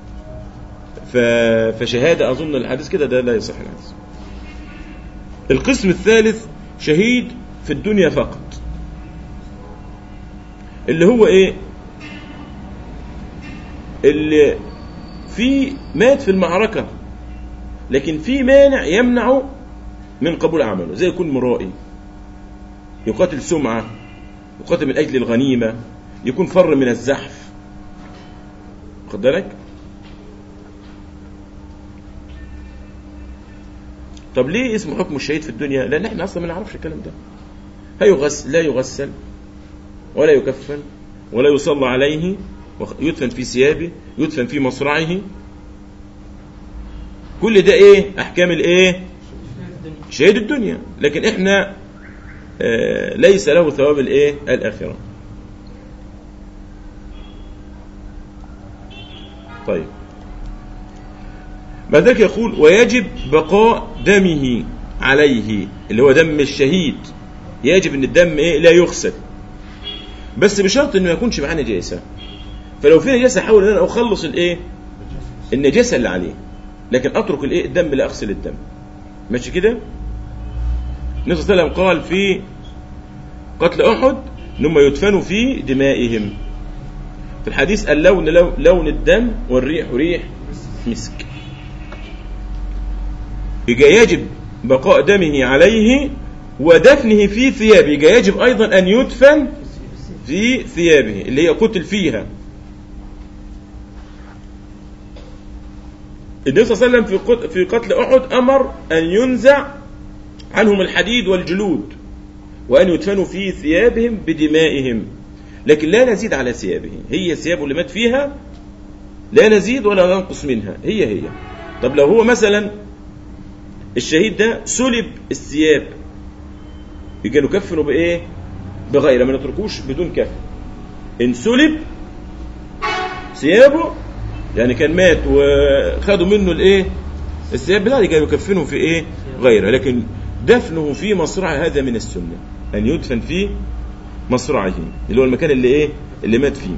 ف- فشهاده اظن الحديث كده ده لا يصح الحديث القسم الثالث شهيد في الدنيا فقط اللي هو ايه اللي في مات في المعركة لكن في مانع يمنعه من قبول عمله زي يكون مرائي يقاتل سمعة يقاتل من أجل الغنيمة يكون فر من الزحف واخد بالك طب ليه اسمه حكم الشهيد في الدنيا لأن احنا أصلا ما نعرفش الكلام ده هيغسل لا يغسل ولا يكفن ولا يصلى عليه وخ- يدفن في ثيابه يدفن في مصرعه كل ده ايه احكام الايه شهيد الدنيا لكن احنا آه ليس له ثواب الايه الاخره طيب بعد ذلك يقول ويجب بقاء دمه عليه اللي هو دم الشهيد يجب ان الدم ايه لا يغسل بس بشرط انه ما يكونش معاه نجاسه فلو في نجاسه احاول ان انا اخلص الايه النجاسه اللي عليه لكن اترك الايه الدم لا اغسل الدم ماشي كده النبي صلى الله عليه وسلم قال في قتل احد انهم يدفنوا في دمائهم في الحديث اللون لو لون الدم والريح ريح مسك يبقى يجب بقاء دمه عليه ودفنه في ثيابه يبقى يجب ايضا ان يدفن في ثيابه اللي هي قتل فيها النبي صلى الله عليه وسلم في قت- في قتل احد امر ان ينزع عنهم الحديد والجلود وان يدفنوا في ثيابهم بدمائهم لكن لا نزيد على ثيابه هي ثيابه اللي مات فيها لا نزيد ولا ننقص منها هي هي طب لو هو مثلا الشهيد ده سلب الثياب يبقى نكفنه بايه بغيره ما نتركوش بدون كفن ان سلب ثيابه يعني كان مات وخدوا منه الايه الثياب لا يبقى يكفنه في ايه غيره لكن دفنه في مصرعه هذا من السنه ان يدفن في مصرعه اللي هو المكان اللي ايه اللي مات فيه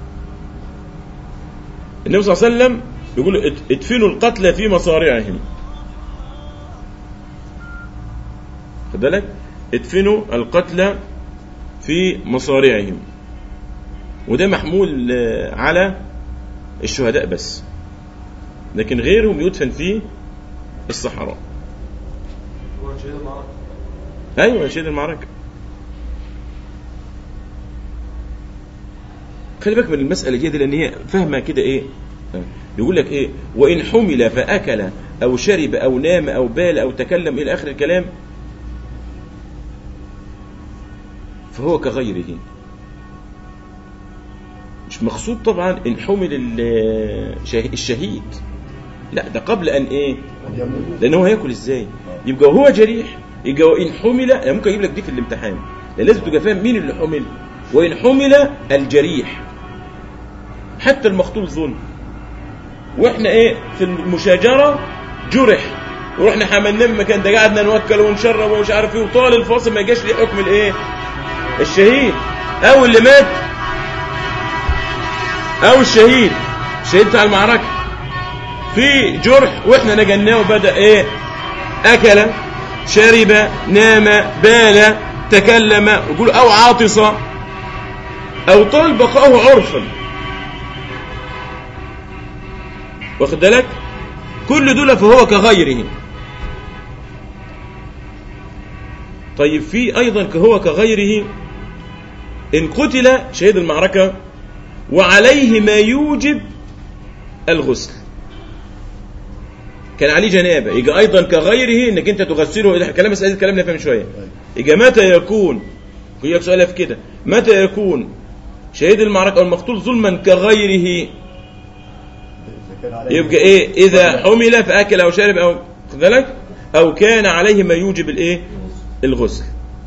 النبي صلى الله عليه وسلم يقول ات- ادفنوا القتلى في مصارعهم خد بالك ادفنوا القتلى في مصارعهم وده محمول آه، على الشهداء بس لكن غيرهم يدفن في الصحراء هو شهيد المعركة ايوه شهيد المعركه خلي بالك من المساله دي لان هي فاهمه كده ايه يقول لك ايه وان حمل فاكل او شرب او نام او بال او تكلم الى اخر الكلام فهو كغيره مش مقصود طبعا ان حمل ال- شه- الشهيد لا ده قبل ان ايه لان هو هياكل ازاي يبقى هو جريح يبقى وان حمل يعني ممكن اجيب لك دي في الامتحان لان لازم تبقى فاهم مين اللي حمل وان حمل الجريح حتى المقتول ظلم واحنا ايه في المشاجره جرح ورحنا حملناه من مكان ده قعدنا نوكل ونشرب ومش عارف ايه وطال الفاصل ما جاش ليه حكم الايه الشهيد او اللي مات او الشهيد الشهيد بتاع المعركه في جرح واحنا نجناه وبدا ايه اكل شرب نام بال تكلم يقول او عاطس او طال بقاؤه عرفا واخد بالك كل دول فهو كغيره طيب في ايضا هو كغيره ان قتل شهيد المعركه وعليه ما يوجب الغسل كان عليه جنابه يجي ايضا كغيره انك انت تغسله الى كلام مساله الكلام اللي من شويه يجي متى يكون هي سؤال في كده متى يكون شهيد المعركه او المقتول ظلما كغيره إذا كان عليه يبقى ايه اذا حمل فاكل او شرب او خد بالك او كان عليه ما يوجب الايه الغسل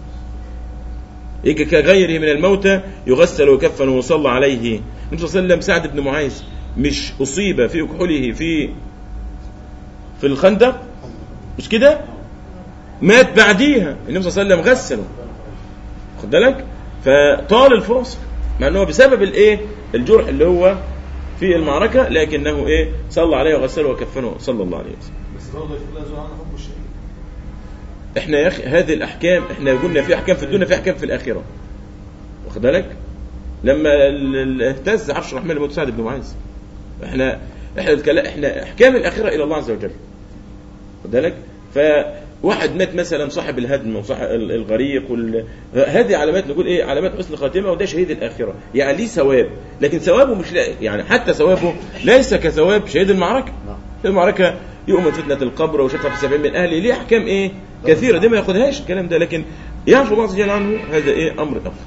يجي كغيره من الموتى يغسل ويكفن ويصلى عليه النبي صلى الله عليه وسلم سعد بن معاذ مش اصيب في كحوله في في الخندق مش كده مات بعديها النبي صلى الله عليه وسلم غسله خد بالك فطال الفرصه مع انه بسبب الايه الجرح اللي هو في المعركه لكنه ايه صلى عليه وغسله وكفنه صلى الله عليه وسلم بس برضه يشوف لا يزول عنه حب الشهيد احنا يا اخي هذه الاحكام احنا قلنا في احكام في الدنيا في احكام في الاخره واخد بالك لما ال- ال- اهتز عرش الرحمن لموت سعد بن معاذ احنا احنا الكلام احنا احكام الاخره الى الله عز وجل واخد بالك فواحد مات مثلا صاحب الهدم وصاحب ال- الغريق وال... هذه علامات نقول ايه علامات حسن الخاتمه وده شهيد الاخره يعني ليه ثواب لكن ثوابه مش لا يعني حتى ثوابه ليس كثواب شهيد المعركه نعم. في المعركة يؤمن فتنة القبر وشفع في سبعين من أهله ليه أحكام إيه كثيرة دي ما ياخدهاش الكلام ده لكن يعفو الله عز وجل عنه هذا إيه أمر آخر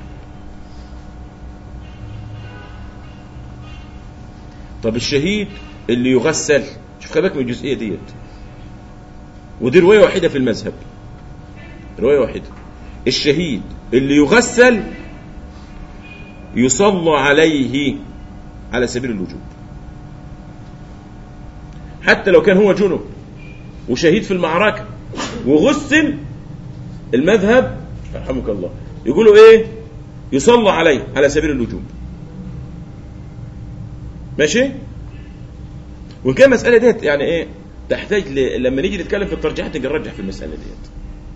طب الشهيد اللي يغسل شوف خلي بالك من الجزئية ديت ودي رواية واحدة في المذهب رواية واحدة الشهيد اللي يغسل يصلى عليه على سبيل الوجوب حتى لو كان هو جنب وشهيد في المعركة وغسل المذهب رحمك الله يقولوا ايه يصلى عليه على سبيل الوجوب ماشي وان كان المسألة ديت يعني ايه تحتاج ل... لما نيجي نتكلم في الترجيحات نيجي نرجح في المسألة ديت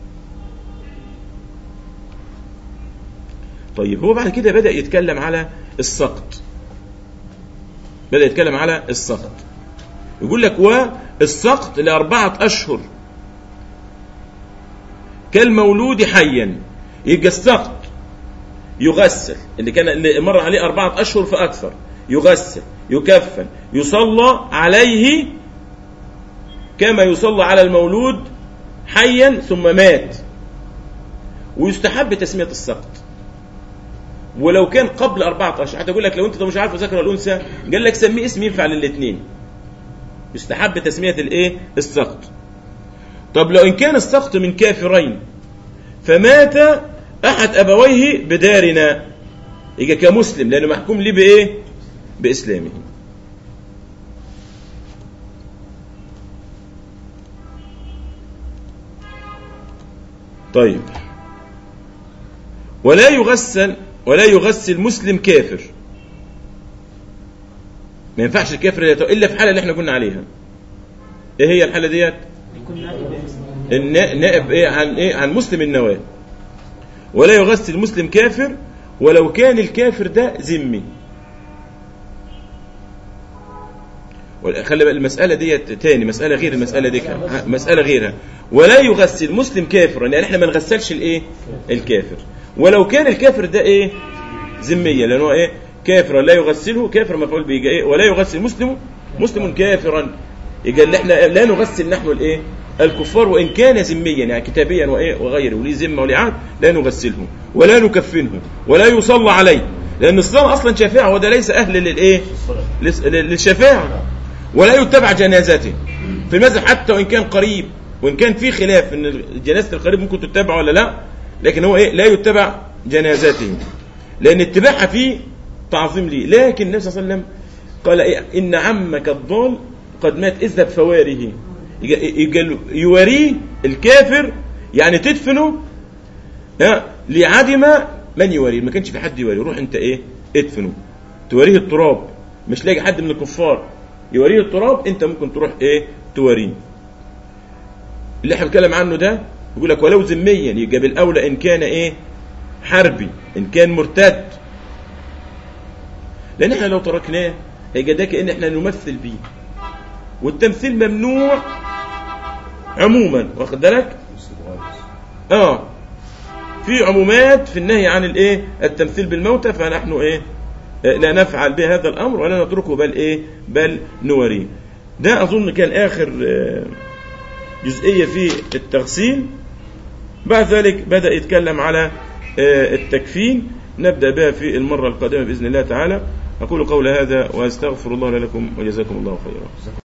طيب هو بعد كده بدأ يتكلم على السقط بدأ يتكلم على السقط يقول لك والسقط لأربعة أشهر كالمولود حيا يبقى السقط يغسل اللي كان اللي مر عليه أربعة أشهر فأكثر يغسل يكفن يصلى عليه كما يصلى على المولود حيا ثم مات ويستحب تسمية السقط ولو كان قبل أربعة أشهر حتى أقول لك لو أنت مش عارف ذكر الأنثى قال لك سميه اسم ينفع للاثنين يستحب تسمية الايه السقط طب لو ان كان السقط من كافرين فمات احد ابويه بدارنا يجي كمسلم لانه محكوم ليه بايه باسلامه طيب ولا يغسل ولا يغسل مسلم كافر ما ينفعش الكافر يتو... الا في الحاله اللي احنا قلنا عليها ايه هي الحاله ديت يكون نائب النا- نائب ايه عن ايه عن مسلم النواه ولا يغسل مسلم كافر ولو كان الكافر ده ذمي ولا- خلي بقى المسألة ديت تاني مسألة غير المسألة دي كمان. ها، مسألة غيرها ولا يغسل مسلم كافرا يعني احنا ما نغسلش الايه الكافر ولو كان الكافر ده ايه ذميا لأنه ايه كافرا لا يغسله كافر مفعول به يبقى ايه ولا يغسل مسلم مسلم كافرا يبقى اللي احنا لا نغسل نحن الايه الكفار وان كان ذميا يعني كتابيا وايه وغيره وليه ذمه وليه عهد لا نغسله ولا نكفنه ولا يصلى عليه لان الصلاه اصلا شفاعه وده ليس اهل للايه للس- للشفاعه ولا يتبع جنازته في المذهب حتى وان كان قريب وان كان في خلاف ان جنازه القريب ممكن تتبع ولا لا لكن هو ايه لا يتبع جنازته لان اتباعها فيه تعظيم ليه لكن النبي صلى الله عليه وسلم قال إيه ان عمك الضال قد مات اذهب فواره يجي- يجي- يواريه الكافر يعني تدفنه ها، لعدم من يواريه ما كانش في حد يواريه روح انت ايه ادفنه تواريه التراب مش لاقي حد من الكفار يوريه التراب انت ممكن تروح ايه تواريه اللي احنا بنتكلم عنه ده يقول لك ولو ذميا يبقى بالاولى ان كان ايه حربي ان كان مرتد لان احنا لو تركناه هيبقى ده كان احنا نمثل بيه والتمثيل ممنوع عموما واخد بالك اه في عمومات في النهي عن الايه التمثيل بالموتى فنحن ايه آه، لا نفعل بهذا الامر ولا نتركه بل ايه بل نوريه ده اظن كان اخر آه، جزئيه في التغسيل بعد ذلك بدا يتكلم على آه، التكفين نبدا بها في المره القادمه باذن الله تعالى اقول قول هذا واستغفر الله لي ولكم وجزاكم الله خيرا